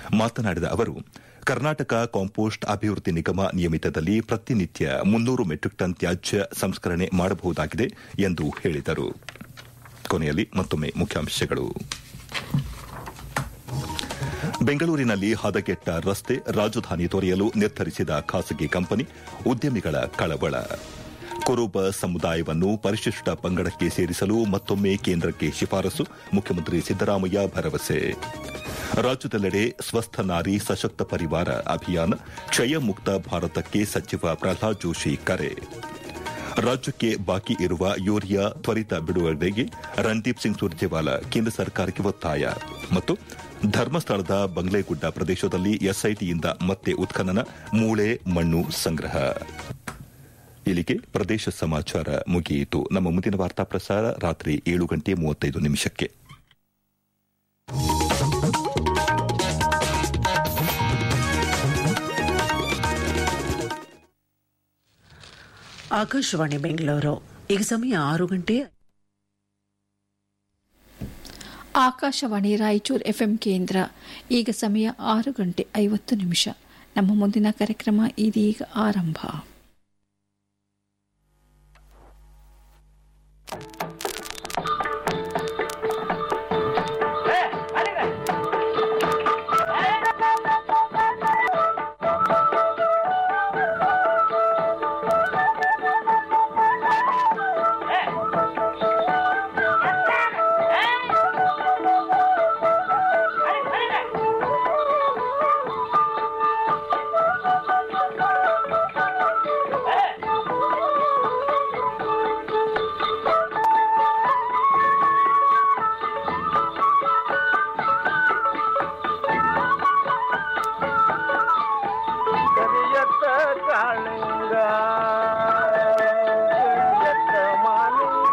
ಮಾತನಾಡಿದ ಅವರು ಕರ್ನಾಟಕ ಕಾಂಪೋಸ್ಟ್ ಅಭಿವೃದ್ಧಿ ನಿಗಮ ನಿಯಮಿತದಲ್ಲಿ ಪ್ರತಿನಿತ್ಯ ಮುನ್ನೂರು ಮೆಟ್ರಿಕ್ ಟನ್ ತ್ಯಾಜ್ಯ ಸಂಸ್ಕರಣೆ ಮಾಡಬಹುದಾಗಿದೆ ಎಂದು ಹೇಳಿದರು ಕೊನೆಯಲ್ಲಿ ಮತ್ತೊಮ್ಮೆ ಮುಖ್ಯಾಂಶಗಳು ಬೆಂಗಳೂರಿನಲ್ಲಿ ಹದಗೆಟ್ಟ ರಸ್ತೆ ರಾಜಧಾನಿ ತೊರೆಯಲು ನಿರ್ಧರಿಸಿದ ಖಾಸಗಿ ಕಂಪನಿ ಉದ್ಯಮಿಗಳ ಕಳವಳ ಕುರುಬ ಸಮುದಾಯವನ್ನು ಪರಿಶಿಷ್ಟ ಪಂಗಡಕ್ಕೆ ಸೇರಿಸಲು ಮತ್ತೊಮ್ಮೆ ಕೇಂದ್ರಕ್ಕೆ ಶಿಫಾರಸು ಮುಖ್ಯಮಂತ್ರಿ ಸಿದ್ದರಾಮಯ್ಯ ಭರವಸೆ ರಾಜ್ಯದೆಲ್ಲೆಡೆ ಸ್ವಸ್ಥ ನಾರಿ ಸಶಕ್ತ ಪರಿವಾರ ಅಭಿಯಾನ ಕ್ಷಯ ಮುಕ್ತ ಭಾರತಕ್ಕೆ ಸಚಿವ ಪ್ರಹ್ಲಾದ್ ಜೋಶಿ ಕರೆ ರಾಜ್ಯಕ್ಕೆ ಬಾಕಿ ಇರುವ ಯೂರಿಯಾ ತ್ವರಿತ ಬಿಡುಗಡೆಗೆ ರಣದೀಪ್ ಸಿಂಗ್ ಸುರ್ಜೇವಾಲಾ ಕೇಂದ್ರ ಸರ್ಕಾರಕ್ಕೆ ಒತ್ತಾಯ ಮತ್ತು ಧರ್ಮಸ್ಥಳದ ಬಂಗ್ಲೆಗುಡ್ಡ ಪ್ರದೇಶದಲ್ಲಿ ಎಸ್ಐಟಿಯಿಂದ ಮತ್ತೆ ಉತ್ಖನನ ಮೂಳೆ ಮಣ್ಣು ಸಂಗ್ರಹ ಇಲ್ಲಿಗೆ ಪ್ರದೇಶ ಸಮಾಚಾರ ಮುಗಿಯಿತು ನಮ್ಮ ಮುಂದಿನ ವಾರ್ತಾ ಪ್ರಸಾರ ರಾತ್ರಿ ಏಳು ಗಂಟೆ ಮೂವತ್ತೈದು ನಿಮಿಷಕ್ಕೆ ಆಕಾಶವಾಣಿ ಬೆಂಗಳೂರು ಈಗ ಸಮಯ ಆರು ಗಂಟೆ ಆಕಾಶವಾಣಿ ರಾಯಚೂರು ಎಫ್ಎಂ ಕೇಂದ್ರ ಈಗ ಸಮಯ ಆರು ಗಂಟೆ ಐವತ್ತು ನಿಮಿಷ ನಮ್ಮ ಮುಂದಿನ ಕಾರ್ಯಕ್ರಮ ಇದೀಗ ಆರಂಭ ಕರಿಯತ್ತ ಕಾಳಿಂಗ ಕರಿಯತ್ತ ಮಾಲಿಂಗ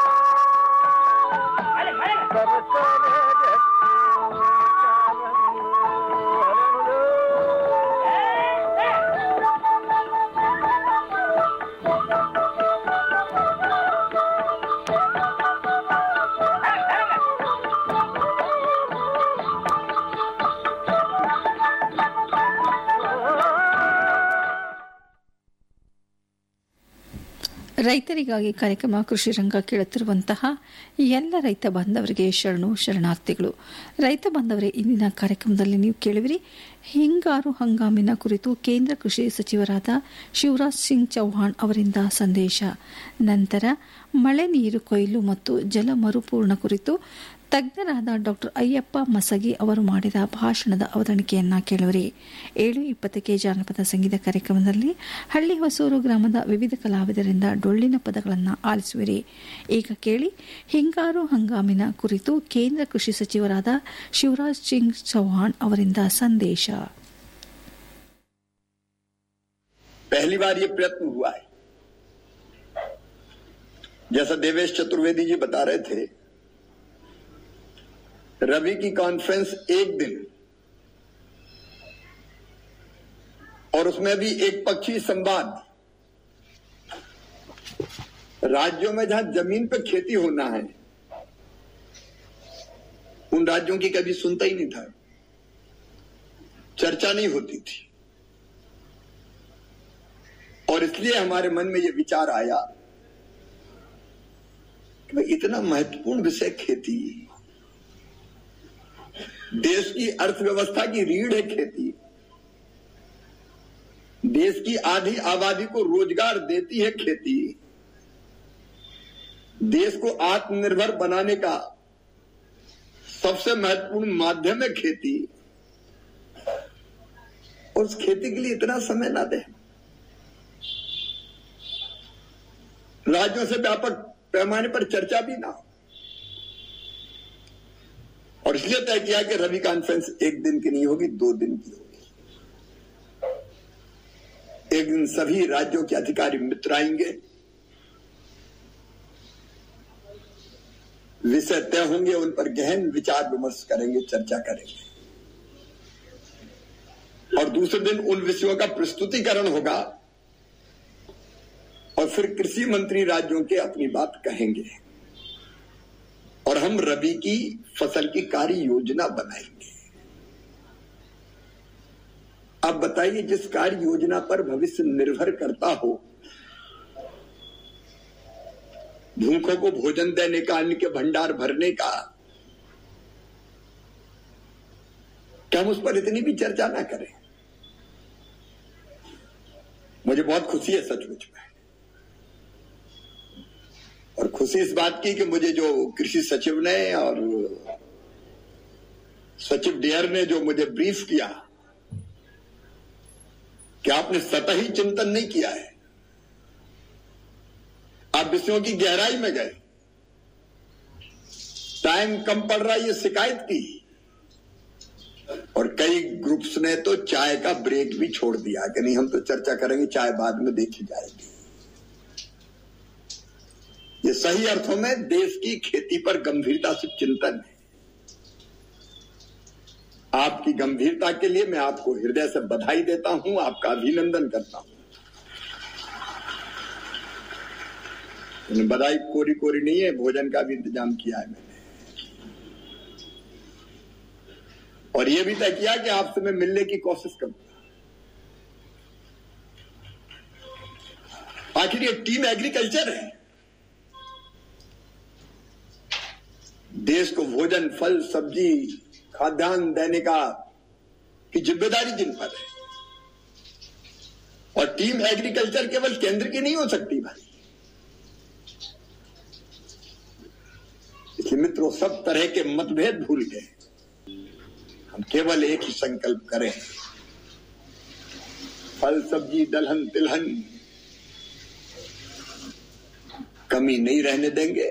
ಸರಸರ ಗಟ್ಟಿ ಕಾರಂಗು ಹರಳು. ರೈತರಿಗಾಗಿ ಕಾರ್ಯಕ್ರಮ ಕೃಷಿ ರಂಗ ಕೇಳುತ್ತಿರುವಂತಹ ಎಲ್ಲ ರೈತ ಬಾಂಧವರಿಗೆ ಶರಣು ಶರಣಾರ್ಥಿಗಳು ರೈತ ಬಾಂಧವರೇ ಇಂದಿನ ಕಾರ್ಯಕ್ರಮದಲ್ಲಿ ನೀವು ಕೇಳುವಿರಿ ಹಿಂಗಾರು ಹಂಗಾಮಿನ ಕುರಿತು ಕೇಂದ್ರ ಕೃಷಿ ಸಚಿವರಾದ ಶಿವರಾಜ್ ಸಿಂಗ್ ಚೌಹಾಣ್ ಅವರಿಂದ ಸಂದೇಶ ನಂತರ ಮಳೆ ನೀರು ಕೊಯ್ಲು ಮತ್ತು ಜಲ ಮರುಪೂರ್ಣ ಕುರಿತು ತಜ್ಞರಾದ ಡಾ ಅಯ್ಯಪ್ಪ ಮಸಗಿ ಅವರು ಮಾಡಿದ ಭಾಷಣದ ಅವತರಣಿಕೆಯನ್ನ ಕೇಳುವರಿ ಏಳು ಇಪ್ಪತ್ತಕ್ಕೆ ಜಾನಪದ ಸಂಗೀತ ಕಾರ್ಯಕ್ರಮದಲ್ಲಿ ಹಳ್ಳಿ ಹೊಸೂರು ಗ್ರಾಮದ ವಿವಿಧ ಕಲಾವಿದರಿಂದ ಡೊಳ್ಳಿನ ಪದಗಳನ್ನು ಆಲಿಸುವಿರಿ ಈಗ ಕೇಳಿ ಹಿಂಗಾರು ಹಂಗಾಮಿನ ಕುರಿತು ಕೇಂದ್ರ ಕೃಷಿ ಸಚಿವರಾದ ಶಿವರಾಜ್ ಸಿಂಗ್ ಚೌಹಾಣ್ ಅವರಿಂದ ಸಂದೇಶ पहली बार ये प्रयत्न हुआ है जैसा देवेश चतुर्वेदी जी बता रहे थे रवि की कॉन्फ्रेंस एक दिन और उसमें भी एक पक्षी संवाद राज्यों में जहां जमीन पे खेती होना है उन राज्यों की कभी सुनता ही नहीं था चर्चा नहीं होती थी और इसलिए हमारे मन में यह विचार आया कि भाई इतना महत्वपूर्ण विषय खेती देश की अर्थव्यवस्था की रीढ़ है खेती देश की आधी आबादी को रोजगार देती है खेती देश को आत्मनिर्भर बनाने का सबसे महत्वपूर्ण माध्यम है खेती और उस खेती के लिए इतना समय ना दें राज्यों से व्यापक पैमाने पर चर्चा भी ना हो और इसलिए तय किया कि रवि कॉन्फ्रेंस एक दिन की नहीं होगी दो दिन की होगी एक दिन सभी राज्यों के अधिकारी मित्र आएंगे विषय तय होंगे उन पर गहन विचार विमर्श करेंगे चर्चा करेंगे और दूसरे दिन उन विषयों का प्रस्तुतिकरण होगा और फिर कृषि मंत्री राज्यों के अपनी बात कहेंगे और हम रबी की फसल की कार्य योजना बनाएंगे अब बताइए जिस कार्य योजना पर भविष्य निर्भर करता हो भूखों को भोजन देने का अन्न के भंडार भरने का क्या हम उस पर इतनी भी चर्चा ना करें मुझे बहुत खुशी है सचमुच में और खुशी इस बात की कि मुझे जो कृषि सचिव ने और सचिव डेयर ने जो मुझे ब्रीफ किया कि आपने सतही चिंतन नहीं किया है आप विषयों की गहराई में गए टाइम कम पड़ रहा है ये शिकायत की और कई ग्रुप्स ने तो चाय का ब्रेक भी छोड़ दिया कि नहीं हम तो चर्चा करेंगे चाय बाद में देखी जाएगी ये सही अर्थों में देश की खेती पर गंभीरता से चिंतन है आपकी गंभीरता के लिए मैं आपको हृदय से बधाई देता हूं आपका अभिनंदन करता हूं लेकिन बधाई कोरी कोरी नहीं है भोजन का भी इंतजाम किया है मैंने और यह भी तय किया कि आपसे मैं मिलने की कोशिश करूंगा आखिर ये टीम एग्रीकल्चर है देश को भोजन फल सब्जी खाद्यान्न देने का की जिम्मेदारी जिन पर है और टीम एग्रीकल्चर केवल केंद्र की नहीं हो सकती भाई इसलिए मित्रों सब तरह के मतभेद भूल गए हम केवल एक ही संकल्प करें फल सब्जी दलहन तिलहन कमी नहीं रहने देंगे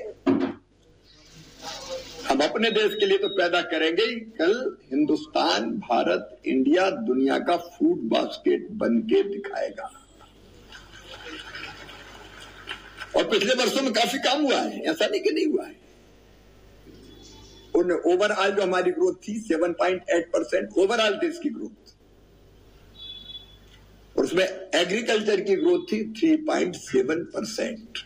हम अपने देश के लिए तो पैदा करेंगे ही कल हिंदुस्तान भारत इंडिया दुनिया का फूड बास्केट बन के दिखाएगा और पिछले वर्षों में काफी काम हुआ है ऐसा नहीं कि नहीं हुआ है उन ओवरऑल जो हमारी ग्रोथ थी 7.8 परसेंट ओवरऑल देश की ग्रोथ और उसमें एग्रीकल्चर की ग्रोथ थी 3.7 परसेंट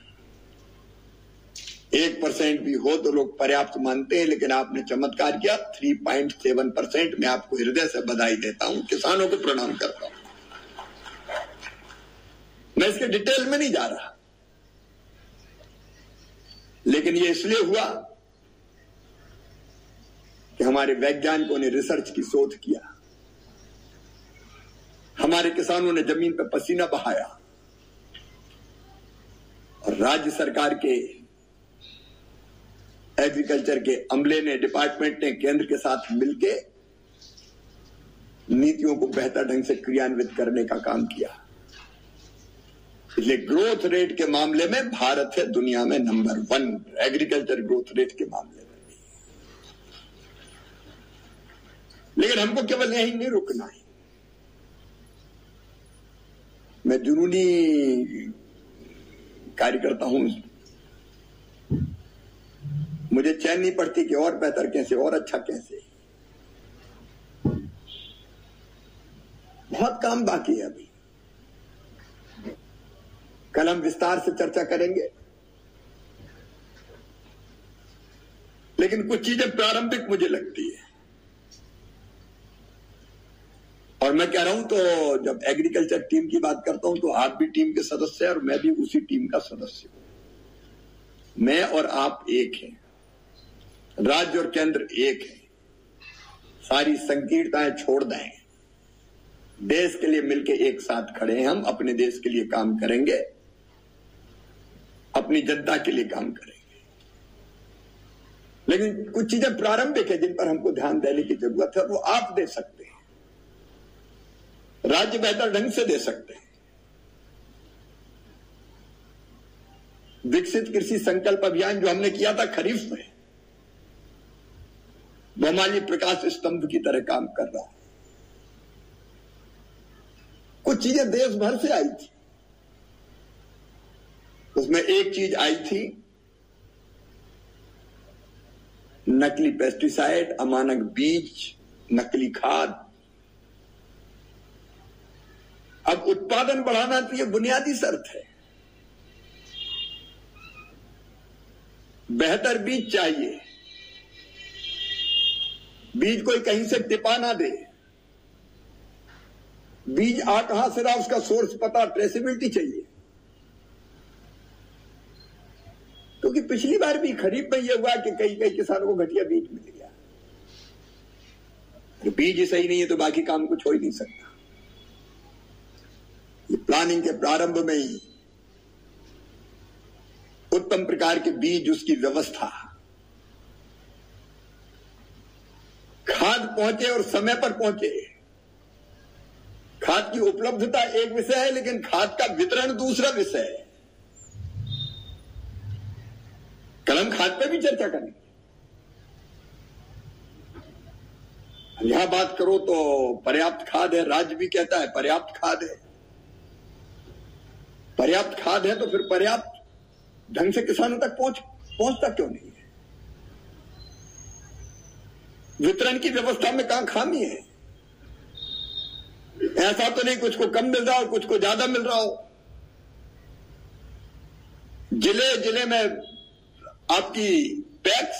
एक परसेंट भी हो तो लोग पर्याप्त मानते हैं लेकिन आपने चमत्कार किया 3.7 परसेंट मैं आपको हृदय से बधाई देता हूं किसानों को प्रणाम करता हूं मैं इसके डिटेल में नहीं जा रहा लेकिन ये इसलिए हुआ कि हमारे वैज्ञानिकों ने रिसर्च की शोध किया हमारे किसानों ने जमीन पर पसीना बहाया और राज्य सरकार के एग्रीकल्चर के अमले ने डिपार्टमेंट ने केंद्र के साथ मिलके नीतियों को बेहतर ढंग से क्रियान्वित करने का काम किया इसलिए ग्रोथ रेट के मामले में भारत है दुनिया में number one agriculture growth rate के मामले में लेकिन हमको केवल यही नहीं रुकना है मैं जुनूनी कार्यकर्ता हूं मुझे चैन नहीं पड़ती कि और बेहतर कैसे और अच्छा कैसे बहुत काम बाकी है अभी कल हम विस्तार से चर्चा करेंगे लेकिन कुछ चीजें प्रारंभिक मुझे लगती है और मैं कह रहा हूं तो जब एग्रीकल्चर टीम की बात करता हूं तो आप भी टीम के सदस्य हैं और मैं भी उसी टीम का सदस्य हूं मैं और आप एक हैं राज्य और केंद्र एक है सारी संकीर्णताएं छोड़ दें देश के लिए मिलके एक साथ खड़े हैं हम अपने देश के लिए काम करेंगे अपनी जनता के लिए काम करेंगे लेकिन कुछ चीजें प्रारंभिक है जिन पर हमको ध्यान देने की जरूरत है वो आप दे सकते हैं राज्य बेहतर ढंग से दे सकते हैं विकसित कृषि संकल्प अभियान जो हमने किया था खरीफ में वो हमारी प्रकाश स्तंभ की तरह काम कर रहा है कुछ चीजें देश भर से आई थी उसमें एक चीज आई थी नकली पेस्टिसाइड अमानक बीज नकली खाद अब उत्पादन बढ़ाना तो ये बुनियादी शर्त है बेहतर बीज चाहिए बीज कोई कहीं से टिपा ना दे बीज आ कहां से रहा उसका सोर्स पता ट्रेसेबिलिटी चाहिए क्योंकि पिछली बार भी खरीफ में यह हुआ कि कई कई किसानों को घटिया बीज मिल गया तो बीज ही सही नहीं है तो बाकी काम कुछ हो ही नहीं सकता ये प्लानिंग के प्रारंभ में ही उत्तम प्रकार के बीज उसकी व्यवस्था खाद पहुंचे और समय पर पहुंचे खाद की उपलब्धता एक विषय है लेकिन खाद का वितरण दूसरा विषय है कल हम खाद पे भी चर्चा करेंगे यहां बात करो तो पर्याप्त खाद है राज्य भी कहता है पर्याप्त खाद है पर्याप्त खाद है तो फिर पर्याप्त ढंग से किसानों तक पहुंच पहुंचता क्यों नहीं है वितरण की व्यवस्था में कहां खामी है ऐसा तो नहीं कुछ को कम मिल रहा हो कुछ को ज्यादा मिल रहा हो जिले जिले में आपकी टैक्स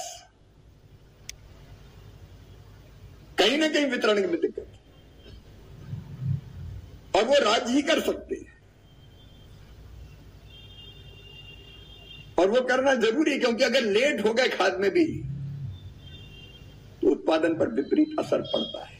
कहीं ना कहीं वितरण में दिक्कत और वो राज्य ही कर सकते हैं और वो करना जरूरी है क्योंकि अगर लेट हो गए खाद में भी तो उत्पादन पर विपरीत असर पड़ता है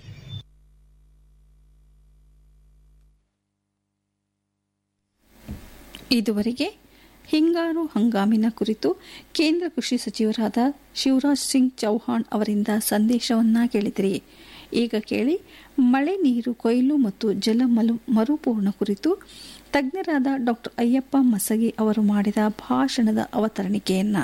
ಇದುವರೆಗೆ ಹಿಂಗಾರು ಹಂಗಾಮಿನ ಕುರಿತು ಕೇಂದ್ರ ಕೃಷಿ ಸಚಿವರಾದ ಶಿವರಾಜ್ ಸಿಂಗ್ ಚೌಹಾಣ್ ಅವರಿಂದ ಸಂದೇಶವನ್ನ ಕೇಳಿದಿರಿ ಈಗ ಕೇಳಿ ಮಳೆ ನೀರು ಕೊಯ್ಲು ಮತ್ತು ಜಲ ಮಲು ಮರುಪೂರ್ಣ ಕುರಿತು ತಜ್ಞರಾದ ಡಾಕ್ಟರ್ ಅಯ್ಯಪ್ಪ ಮಸಗಿ ಅವರು ಮಾಡಿದ ಭಾಷಣದ ಅವತರಣಿಕೆಯನ್ನ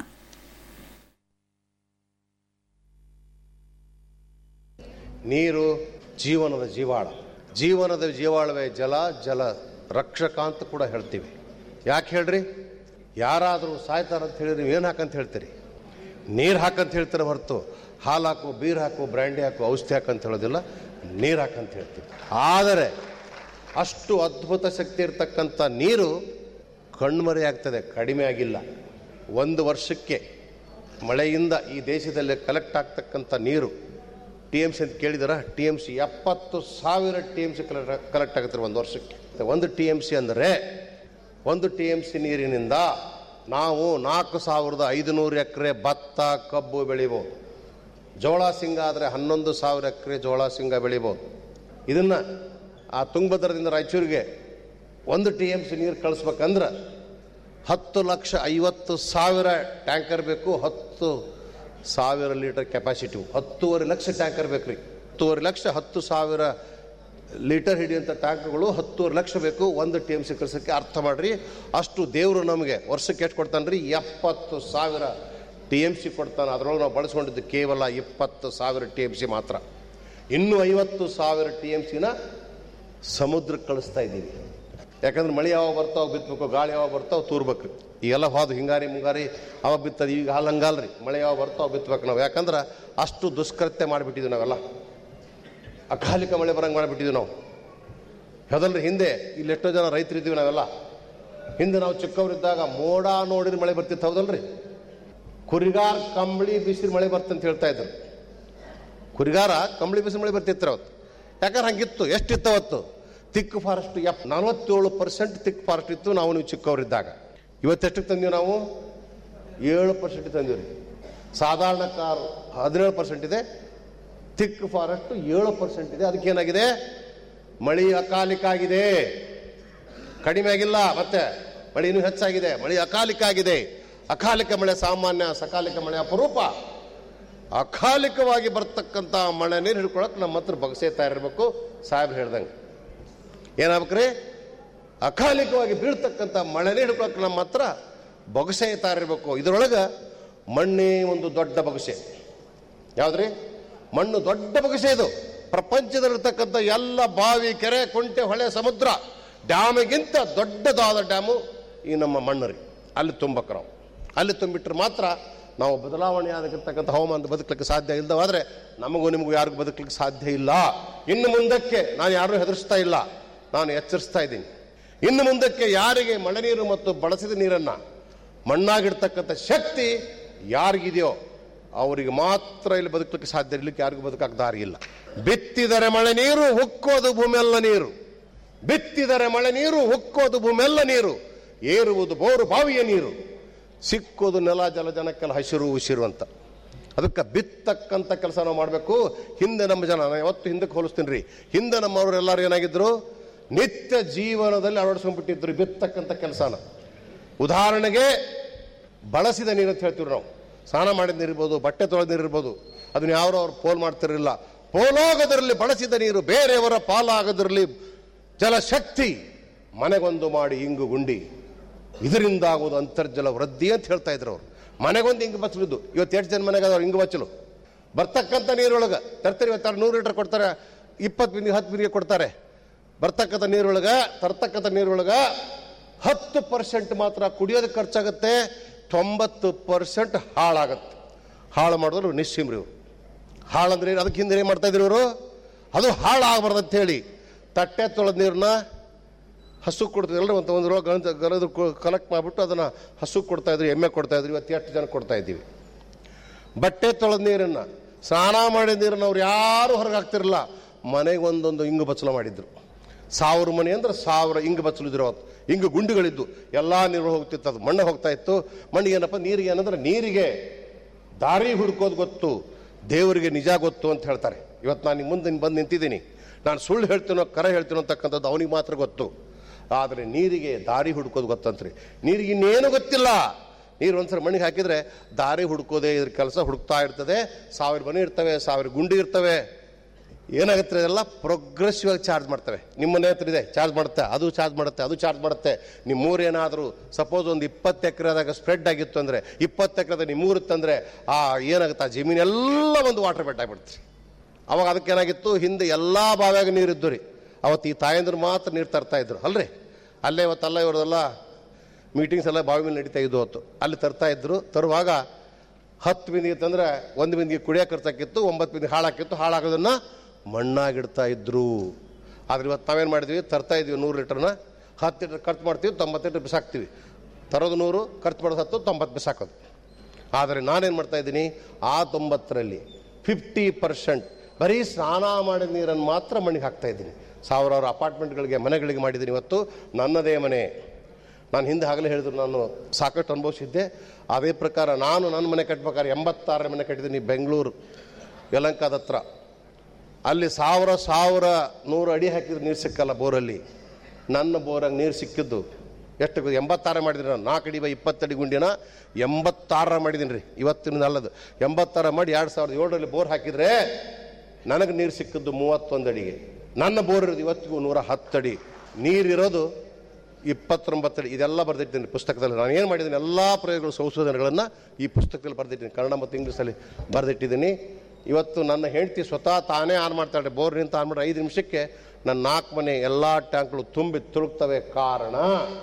ನೀರು ಜೀವನದ ಜೀವಾಳ ಜೀವನದ ಜೀವಾಳವೇ ಜಲ ಜಲ ರಕ್ಷಕ ಅಂತ ಕೂಡ ಹೇಳ್ತೀವಿ ಯಾಕೆ ಹೇಳ್ರಿ ಯಾರಾದರೂ ಸಾಯ್ತಾರಂತ ಹೇಳಿ ನೀವು ಏನು ಹಾಕಂತ ಹೇಳ್ತೀರಿ ನೀರು ಹಾಕಂತ ಹೇಳ್ತೀರ ಹೊರತು ಹಾಲು ಹಾಕು ಬೀರ್ ಹಾಕು ಬ್ರ್ಯಾಂಡಿ ಹಾಕು ಔಷಧಿ ಹಾಕಂತ ಹೇಳೋದಿಲ್ಲ ನೀರು ಹಾಕಂತ ಹೇಳ್ತೀವಿ ಆದರೆ ಅಷ್ಟು ಅದ್ಭುತ ಶಕ್ತಿ ಇರತಕ್ಕಂಥ ನೀರು ಕಣ್ಮರೆ ಆಗ್ತದೆ ಕಡಿಮೆ ಆಗಿಲ್ಲ ಒಂದು ವರ್ಷಕ್ಕೆ ಮಳೆಯಿಂದ ಈ ದೇಶದಲ್ಲಿ ಕಲೆಕ್ಟ್ ಆಗ್ತಕ್ಕಂಥ ನೀರು ಟಿ ಎಮ್ ಸಿ ಅಂತ ಕೇಳಿದಾರ ಟಿ ಎಮ್ ಸಿ ಎಪ್ಪತ್ತು ಸಾವಿರ T M C collect collect ಆಗುತ್ತೆ ಒಂದು ವರ್ಷಕ್ಕೆ ಒಂದು ಟಿ ಎಮ್ ಸಿ ಅಂದರೆ ಒಂದು ಟಿ ಎಮ್ ಸಿ ನೀರಿನಿಂದ ನಾವು ನಾಲ್ಕು ಸಾವಿರದ ಐದುನೂರು ಎಕರೆ ಭತ್ತ ಕಬ್ಬು ಬೆಳಿಬೋದು ಜೋಳ ಸಿಂಗ ಆದರೆ ಹನ್ನೊಂದು ಸಾವಿರ ಎಕರೆ ಜೋಳ ಸಿಂಗ ಬೆಳಿಬೋದು ಇದನ್ನು ಆ ತುಂಗಭದ್ರದಿಂದ ರಾಯಚೂರಿಗೆ ಒಂದು ಟಿ ಎಮ್ ಸಿ ನೀರು ಕಳಿಸ್ಬೇಕಂದ್ರೆ ಹತ್ತು ಲಕ್ಷ ಐವತ್ತು ಸಾವಿರ ಟ್ಯಾಂಕರ್ ಬೇಕು ಹತ್ತು ಸಾವಿರ ಲೀಟರ್ ಕೆಪಾಸಿಟಿ ಹತ್ತೂವರೆ ಲಕ್ಷ ಟ್ಯಾಂಕರ್ ಬೇಕು ರೀ ಹತ್ತೂವರೆ ಲಕ್ಷ ಹತ್ತು ಸಾವಿರ ಲೀಟರ್ ಹಿಡಿಯುವಂಥ ಟ್ಯಾಂಕರ್ಗಳು ಹತ್ತೂವರೆ ಲಕ್ಷ ಬೇಕು ಒಂದು ಟಿ ಎಮ್ ಸಿ ಕಳ್ಸೋಕ್ಕೆ ಅರ್ಥ ಮಾಡ್ರಿ ಅಷ್ಟು ದೇವರು ನಮಗೆ ವರ್ಷಕ್ಕೆ ಎಷ್ಟು ಕೊಡ್ತಾನೆ ರೀ ಎಪ್ಪತ್ತು ಸಾವಿರ ಟಿ ಎಮ್ ಸಿ ಕೊಡ್ತಾನೆ ಅದರೊಳಗೆ ನಾವು ಬಳಸ್ಕೊಂಡಿದ್ದು ಕೇವಲ ಇಪ್ಪತ್ತು ಸಾವಿರ ಟಿ ಎಮ್ ಸಿ ಮಾತ್ರ ಇನ್ನೂ ಐವತ್ತು ಸಾವಿರ ಟಿ ಎಮ್ ಸಿನ ಸಮುದ್ರಕ್ಕೆ ಕಳಿಸ್ತಾ ಇದ್ದೀವಿ ಯಾಕಂದ್ರೆ ಮಳೆ ಯಾವಾಗ ಬರ್ತಾವ ಬಿತ್ತಬೇಕು ಗಾಳಿ ಯಾವಾಗ ಬರ್ತಾವ ತೂರ್ಬೇಕು ರೀ ಈಗೆಲ್ಲ ಹೋದ ಹಿಂಗಾರಿ ಮುಂಗಾರಿ ಅವಾಗ ಬಿತ್ತದ ಈಗ ಹಾಲು ಹಂಗಲ್ರಿ ಮಳೆ ಯಾವಾಗ ಬರ್ತಾವ ಬಿತ್ತಬೇಕು ನಾವು ಯಾಕಂದ್ರೆ ಅಷ್ಟು ದುಷ್ಕೃತ್ಯ ಮಾಡಿಬಿಟ್ಟಿದ್ವಿ ನಾವೆಲ್ಲ ಅಕಾಲಿಕ ಮಳೆ ಬರಂಗೆ ಮಾಡಿಬಿಟ್ಟಿದ್ವಿ ನಾವು ಹೌದಲ್ರಿ ಹಿಂದೆ ಇಲ್ಲಿ ಎಷ್ಟೋ ಜನ ರೈತರಿದ್ದೀವಿ ನಾವೆಲ್ಲ ಹಿಂದೆ ನಾವು ಚಿಕ್ಕವರಿದ್ದಾಗ ಮೋಡ ನೋಡಿದ್ರೆ ಮಳೆ ಬರ್ತಿತ್ತು ಹೌದಲ್ರಿ ಕುರಿಗಾರ ಕಂಬಳಿ ಬಿಸಿಲು ಮಳೆ ಬರ್ತಂತ ಹೇಳ್ತಾ ಇದ್ರು ಕುರಿಗಾರ ಕಂಬಳಿ ಬಿಸಿಲು ಮಳೆ ಬರ್ತಿತ್ತು ಅವತ್ತು ಯಾಕಂದ್ರೆ ಹಂಗಿತ್ತು ಎಷ್ಟಿತ್ತು ಅವತ್ತು ತಿಕ್ ಫಾರೆಸ್ಟ್ ಎಪ್ ನಲವತ್ತೇಳು ಪರ್ಸೆಂಟ್ ತಿಕ್ ಫಾರೆಸ್ಟ್ ಇತ್ತು ನಾವು ನೀವು ಚಿಕ್ಕವರಿದ್ದಾಗ ಇವತ್ತೆಷ್ಟಕ್ಕೆ ತಂದೀವಿ ನಾವು ಏಳು ಪರ್ಸೆಂಟ್ ತಂದೀವಿ ಸಾಧಾರಣ ಕಾರ್ ಹದಿನೇಳು ಪರ್ಸೆಂಟ್ ಇದೆ ತಿಕ್ ಫಾರೆಸ್ಟ್ ಏಳು ಪರ್ಸೆಂಟ್ ಇದೆ ಅದಕ್ಕೇನಾಗಿದೆ ಮಳಿ ಅಕಾಲಿಕ ಆಗಿದೆ ಕಡಿಮೆ ಆಗಿಲ್ಲ ಮತ್ತೆ ಮಳೆ ಇನ್ನೂ ಹೆಚ್ಚಾಗಿದೆ ಮಳೆ ಅಕಾಲಿಕ ಆಗಿದೆ ಅಕಾಲಿಕ ಮಳೆ ಸಾಮಾನ್ಯ ಸಕಾಲಿಕ ಮಳೆ ಅಪರೂಪ ಅಕಾಲಿಕವಾಗಿ ಬರ್ತಕ್ಕಂಥ ಮಳೆ ನೀರು ಹಿಡ್ಕೊಳಕ್ಕೆ ನಮ್ಮ ಹತ್ರ ಬಗಸೆ ತಯಾರಿರ್ಬೇಕು ಸಾಹೇಬ್ರು ಹೇಳ್ದಂಗೆ ಏನಾಗ್ಬೇಕ್ರಿ ಅಕಾಲಿಕವಾಗಿ ಬೀಳ್ತಕ್ಕಂಥ ಮಳೆ ನೀರು ಹಿಡ್ಕೊಳಕ್ಕೆ ನಮ್ಮ ಹತ್ರ ಬೊಗಸೆ ತಯಾರಿರ್ಬೇಕು ಇದರೊಳಗೆ ಮಣ್ಣೇ ಒಂದು ದೊಡ್ಡ ಬೊಗಸೆ ಯಾವ್ದ್ರಿ ಮಣ್ಣು ದೊಡ್ಡ ಬೊಗಸೆ ಇದು ಪ್ರಪಂಚದಲ್ಲಿರ್ತಕ್ಕಂಥ ಎಲ್ಲ ಬಾವಿ ಕೆರೆ ಕುಂಟೆ ಹೊಳೆ ಸಮುದ್ರ ಡ್ಯಾಮಿಗಿಂತ ದೊಡ್ಡದಾದ ಡ್ಯಾಮು ಈ ನಮ್ಮ ಮಣ್ಣು ರೀ ಅಲ್ಲಿ ತುಂಬಕ್ಕೆ ನಾವು ಅಲ್ಲಿ ತುಂಬಿಟ್ರೆ ಮಾತ್ರ ನಾವು ಬದಲಾವಣೆ ಆಗಿರ್ತಕ್ಕಂಥ ಹವಾಮಾನ ಬದುಕಲಿಕ್ಕೆ ಸಾಧ್ಯ ಇಲ್ಲದವಾದ್ರೆ ನಮಗೂ ನಿಮಗೂ ಯಾರಿಗೂ ಬದುಕಲಿಕ್ಕೆ ಸಾಧ್ಯ ಇಲ್ಲ ಇನ್ನು ಮುಂದಕ್ಕೆ ನಾನು ಯಾರನ್ನೂ ಹೆದರಿಸ್ತಾ ಇಲ್ಲ ನಾನು ಎಚ್ಚರಿಸ್ತಾ ಇದ್ದೀನಿ ಇನ್ನು ಮುಂದಕ್ಕೆ ಯಾರಿಗೆ ಮಳೆ ನೀರು ಮತ್ತು ಬಳಸಿದ ನೀರನ್ನು ಮಣ್ಣಾಗಿಡ್ತಕ್ಕಂಥ ಶಕ್ತಿ ಯಾರಿಗಿದೆಯೋ ಅವರಿಗೆ ಮಾತ್ರ ಇಲ್ಲಿ ಬದುಕಲಿಕ್ಕೆ ಸಾಧ್ಯ ಇರಲಿಕ್ಕೆ ಯಾರಿಗೂ ಬದುಕಕ್ಕೆ ದಾರಿ ಇಲ್ಲ ಬಿತ್ತಿದರೆ ಮಳೆ ನೀರು ಹುಕ್ಕೋದು ಭೂಮಿಯಲ್ಲ ನೀರು ಬಿತ್ತಿದರೆ ಮಳೆ ನೀರು ಉಕ್ಕೋದು ಭೂಮೆಲ್ಲ ನೀರು ಏರುವುದು ಬೋರು ಬಾವಿಯ ನೀರು ಸಿಕ್ಕೋದು ನೆಲ ಜಲ ಜನಕ್ಕೆಲ್ಲ ಹಸಿರು ಉಸಿರು ಅಂತ ಅದಕ್ಕೆ ಬಿತ್ತಕ್ಕಂಥ ಕೆಲಸ ನಾವು ಮಾಡಬೇಕು ಹಿಂದೆ ನಮ್ಮ ಜನ ನಾನು ಯಾವತ್ತು ಹಿಂದಕ್ಕೆ ಹೋಲಿಸ್ತೀನಿ ರೀ ಹಿಂದೆ ನಮ್ಮವರು ಎಲ್ಲರೂ ಏನಾಗಿದ್ರು ನಿತ್ಯ ಜೀವನದಲ್ಲಿ ಅಳವಡಿಸ್ಕೊಂಡ್ಬಿಟ್ಟಿದ್ರು ಬಿತ್ತಕ್ಕಂಥ ಕೆಲಸನ ಉದಾಹರಣೆಗೆ ಬಳಸಿದ ನೀರು ಅಂತ ಹೇಳ್ತೀವಿ ನಾವು ಸ್ನಾನ ಮಾಡಿದ ನೀರಿರ್ಬೋದು ಬಟ್ಟೆ ತೊಳೆದ ನೀರಿರ್ಬೋದು ಅದನ್ನ ಯಾರು ಅವ್ರು ಪೋಲ್ ಮಾಡ್ತಿರಲಿಲ್ಲ ಪೋಲಾಗದರಲ್ಲಿ ಬಳಸಿದ ನೀರು ಬೇರೆಯವರ ಪಾಲಾಗದರಲ್ಲಿ ಜಲಶಕ್ತಿ ಮನೆಗೊಂದು ಮಾಡಿ ಇಂಗು ಗುಂಡಿ ಇದರಿಂದ ಆಗುವುದು ಅಂತರ್ಜಲ ವೃದ್ಧಿ ಅಂತ ಹೇಳ್ತಾ ಇದ್ರು ಅವರು ಮನೆಗೊಂದು ಇಂಗು ಬಚ್ಚಲಿದ್ದು ಇವತ್ತು ಎಷ್ಟು ಜನ ಮನೆಗೆ ಅದಾವ್ರು ಇಂಗು ಬಚ್ಚಲು ಬರ್ತಕ್ಕಂಥ ನೀರೊಳಗೆ ತರ್ತಾರೆ ಇವತ್ತಾರು ನೂರು ಲೀಟರ್ ಕೊಡ್ತಾರೆ ಇಪ್ಪತ್ತು ಬಿಂದಿಗೆ ಹತ್ತು ಬಿಂದಿಗೆ ಕೊಡ್ತಾರೆ ಬರ್ತಕ್ಕಂಥ ನೀರೊಳಗ ತರ್ತಕ್ಕಂಥ ನೀರೊಳಗ ಹತ್ತು ಪರ್ಸೆಂಟ್ ಮಾತ್ರ ಕುಡಿಯೋದಕ್ಕೆ ಖರ್ಚಾಗುತ್ತೆ ತೊಂಬತ್ತು ಪರ್ಸೆಂಟ್ ಹಾಳಾಗತ್ತೆ ಹಾಳು ಮಾಡಿದ್ರು ನಿಶ್ಚಿಮ್ರಿ ಇವರು ಹಾಳಂದ್ರೆ ಏನು? ಅದಕ್ಕೆ ಹಿಂದೆ ಏನು ಮಾಡ್ತಾ ಇದ್ರು ಇವರು ಅದು ಹಾಳಾಗಬಾರ್ದು ಅಂತ ಹೇಳಿ ತಟ್ಟೆ ತೊಳೆದ ನೀರನ್ನ ಹಸು ಕೊಡ್ತಿದ್ರಲ್ಲ ಒಂದು ಒಂದು ರೋಗ ಗಲದು ಕಲೆಕ್ಟ್ ಮಾಡಿಬಿಟ್ಟು ಅದನ್ನು ಹಸು ಕೊಡ್ತಾ ಇದ್ರು ಎಮ್ಮೆ ಕೊಡ್ತಾ ಇದ್ರು ಇವತ್ತು ಎಷ್ಟು ಜನ ಕೊಡ್ತಾ ಇದ್ದೀವಿ ಬಟ್ಟೆ ತೊಳೆದ ನೀರನ್ನು ಸ್ನಾನ ಮಾಡಿದ ನೀರನ್ನು ಅವ್ರು ಯಾರು ಹೊರಗೆ ಹಾಕ್ತಿರಲಿಲ್ಲ ಮನೆಗೆ ಒಂದೊಂದು ಇಂಗು ಬಚ್ಚಲು ಮಾಡಿದ್ರು ಸಾವಿರ ಮನೆ ಅಂದ್ರೆ ಸಾವಿರ ಇಂಗು ಬಚ್ಚಲು ಇದ್ರು ಅವತ್ತು ಇಂಗು ಗುಂಡುಗಳಿದ್ದು ಎಲ್ಲ ನೀರು ಹೋಗ್ತಿತ್ತು ಅದು ಮಣ್ಣು ಹೋಗ್ತಾ ಇತ್ತು ಮಣ್ಣಿಗೆ ಏನಪ್ಪ ನೀರಿಗೆ ಏನಂದ್ರೆ ನೀರಿಗೆ ದಾರಿ ಹುಡ್ಕೋದು ಗೊತ್ತು ದೇವರಿಗೆ ನಿಜ ಗೊತ್ತು ಅಂತ ಹೇಳ್ತಾರೆ ಇವತ್ತು ನಾನು ನಿಮ್ಮ ಮುಂದೆ ಬಂದು ನಿಂತಿದ್ದೀನಿ ನಾನು ಸುಳ್ಳು ಹೇಳ್ತೀನೋ ಕರೆ ಹೇಳ್ತೀನೋ ಅಂತಕ್ಕಂಥದ್ದು ಅವನಿಗೆ ಮಾತ್ರ ಗೊತ್ತು ಆದರೆ ನೀರಿಗೆ ದಾರಿ ಹುಡ್ಕೋದು ಗೊತ್ತಂತ್ರಿ ನೀರಿಗೆ ಇನ್ನೇನು ಗೊತ್ತಿಲ್ಲ ನೀರು ಒಂದ್ಸರಿ ಮಣ್ಣಿಗೆ ಹಾಕಿದ್ರೆ ದಾರಿ ಹುಡ್ಕೋದೇ ಇದ್ರ ಕೆಲಸ ಹುಡುಕ್ತಾ ಇರ್ತದೆ ಸಾವಿರ ಮನೆ ಇರ್ತವೆ ಸಾವಿರ ಗುಂಡಿ ಇರ್ತವೆ ಏನಾಗುತ್ತೆ ಅದೆಲ್ಲ ಪ್ರೋಗ್ರೆಸಿವ್ ಆಗಿ ಚಾರ್ಜ್ ಮಾಡ್ತವೆ ನಿಮ್ಮ ಮನೆ ಹತ್ರ ಇದೆ ಚಾರ್ಜ್ ಮಾಡುತ್ತೆ ಅದು ಚಾರ್ಜ್ ಮಾಡುತ್ತೆ ಅದು ಚಾರ್ಜ್ ಮಾಡುತ್ತೆ ನಿಮ್ಮ ಊರು ಏನಾದರೂ ಸಪೋಸ್ ಒಂದು ಇಪ್ಪತ್ತು ಎಕರೆದಾಗ ಸ್ಪ್ರೆಡ್ ಆಗಿತ್ತು ಅಂದರೆ ಇಪ್ಪತ್ತು ಎಕರೆದಾಗ ನಿಮ್ಮ ಊರಿತ್ತಂದರೆ ಆ ಏನಾಗುತ್ತೆ ಆ ಜಮೀನೆಲ್ಲ ಒಂದು ವಾಟರ್ ಬೆಡ್ ಆಗಿಬಿಡ್ತು ಅವಾಗ ಅದಕ್ಕೆ ಏನಾಗಿತ್ತು ಹಿಂದೆ ಎಲ್ಲ ಬಾವ್ಯಾಗ ನೀರಿದ್ದು ರೀ ಅವತ್ತು ಈ ತಾಯಂದ್ರು ಮಾತ್ರ ನೀರು ತರ್ತಾ ಇದ್ರು ಅಲ್ರಿ ಅಲ್ಲೇ ಇವತ್ತೆಲ್ಲ ಇವ್ರದೆಲ್ಲ ಮೀಟಿಂಗ್ಸ್ ಎಲ್ಲ ಬಾವಿ ಮೇಲೆ ನಡೀತಾ ಇದ್ದು ಹೊತ್ತು ಅಲ್ಲಿ ತರ್ತಾ ಇದ್ರು ತರುವಾಗ ಹತ್ತು ಬಿಂದಿಗೆ ತಂದ್ರೆ ಒಂದು ಬಿಂದಿಗೆ ಕುಡಿಯೋಕೆ ಖರ್ಚಾಕಿತ್ತು ಒಂಬತ್ತು ಬಿಂದಿಗೆ ಹಾಳಾಕಿತ್ತು ಹಾಳಾಗೋದನ್ನ ಮಣ್ಣಾಗಿಡ್ತಾ ಇದ್ರು ಆದ್ರೆ ಇವತ್ತು ನಾವೇನು ಮಾಡಿದ್ವಿ ತರ್ತಾ ಇದ್ವಿ ನೂರು ಲೀಟರ್ನ ಹತ್ತು ಲೀಟರ್ ಖರ್ಚು ಮಾಡ್ತೀವಿ ತೊಂಬತ್ತು ಲೀಟರ್ ಬಿಸಾಕ್ತೀವಿ ತರೋದು ನೂರು ಖರ್ಚು ಮಾಡೋದು ಹತ್ತು ತೊಂಬತ್ತು ಬಿಸಾಕೋದು ಆದರೆ ನಾನೇನು ಮಾಡ್ತಾ ಇದ್ದೀನಿ ಆ ತೊಂಬತ್ತರಲ್ಲಿ ಫಿಫ್ಟಿ ಪರ್ಸೆಂಟ್ ಬರೀ ಸ್ನಾನ ಮಾಡಿದ ನೀರನ್ನು ಮಾತ್ರ ಮಣ್ಣಿಗೆ ಹಾಕ್ತಾ ಇದ್ದೀನಿ ಸಾವಿರಾರು ಅಪಾರ್ಟ್ಮೆಂಟ್ಗಳಿಗೆ ಮನೆಗಳಿಗೆ ಮಾಡಿದ್ದೀನಿ ಇವತ್ತು ನನ್ನದೇ ಮನೆ ನಾನು ಹಿಂದೆ ಆಗಲೇ ಹೇಳಿದ್ರು ನಾನು ಸಾಕಷ್ಟು ಅನುಭವಿಸಿದ್ದೆ ಅದೇ ಪ್ರಕಾರ ನಾನು ನನ್ನ ಮನೆ ಕಟ್ಬೇಕಾದ್ರೆ ಎಂಬತ್ತಾರರ ಮನೆ ಕಟ್ಟಿದ್ದೀನಿ ಬೆಂಗಳೂರು ಯಲಂಕಾದ ಹತ್ರ ಅಲ್ಲಿ ಸಾವಿರ ಸಾವಿರ ನೂರು ಅಡಿ ಹಾಕಿದ್ರೆ ನೀರು ಸಿಕ್ಕಲ್ಲ ಬೋರಲ್ಲಿ ನನ್ನ ಬೋರಾಗ ನೀರು ಸಿಕ್ಕಿದ್ದು ಎಷ್ಟು ಗೊ- ಎಂಬತ್ತಾರ ಮಾಡಿದ್ದೀನಿ ನಾನು ನಾಲ್ಕು ಅಡಿ ಬೈ ಇಪ್ಪತ್ತಡಿ ಗುಂಡಿನ ಎಂಬತ್ತಾರ ಮಾಡಿದ್ದೀನಿ ರೀ ಇವತ್ತಿನ ಅಲ್ಲದು ಎಂಬತ್ತಾರ ಮಾಡಿ ಎರಡು ಸಾವಿರದ ಏಳರಲ್ಲಿ ಬೋರ್ ಹಾಕಿದರೆ ನನಗೆ ನೀರು ಸಿಕ್ಕಿದ್ದು ಮೂವತ್ತೊಂದು ಅಡಿಗೆ ನನ್ನ ಬೋರ್ ಇರೋದು ಇವತ್ತಿಗೂ ನೂರ ಹತ್ತಡಿ ನೀರಿರೋದು ಇಪ್ಪತ್ತೊಂಬತ್ತು ಅಡಿ ಇದೆಲ್ಲ ಬರೆದಿಟ್ಟಿದ್ದೀನಿ ಪುಸ್ತಕದಲ್ಲಿ ನಾನು ಏನು ಮಾಡಿದ್ದೀನಿ ಎಲ್ಲ ಪ್ರಯೋಗಗಳು ಸಂಶೋಧನೆಗಳನ್ನು ಈ ಪುಸ್ತಕದಲ್ಲಿ ಬರೆದಿದ್ದೀನಿ ಕನ್ನಡ ಮತ್ತು ಇಂಗ್ಲೀಷಲ್ಲಿ ಬರೆದಿಟ್ಟಿದ್ದೀನಿ ಇವತ್ತು ನನ್ನ ಹೆಂಡತಿ ಸ್ವತಃ ತಾನೇ ಆನ್ ಮಾಡ್ತಾಳೆ ಬೋರ್ ನಿಂತ ಆನ್ ಮಾಡಿ ಐದು ನಿಮಿಷಕ್ಕೆ ನನ್ನ ನಾಲ್ಕು ಮನೆ ಎಲ್ಲ ಟ್ಯಾಂಕ್ಗಳು ತುಂಬಿ ತುಳುಕ್ತವೆ ಕಾರಣ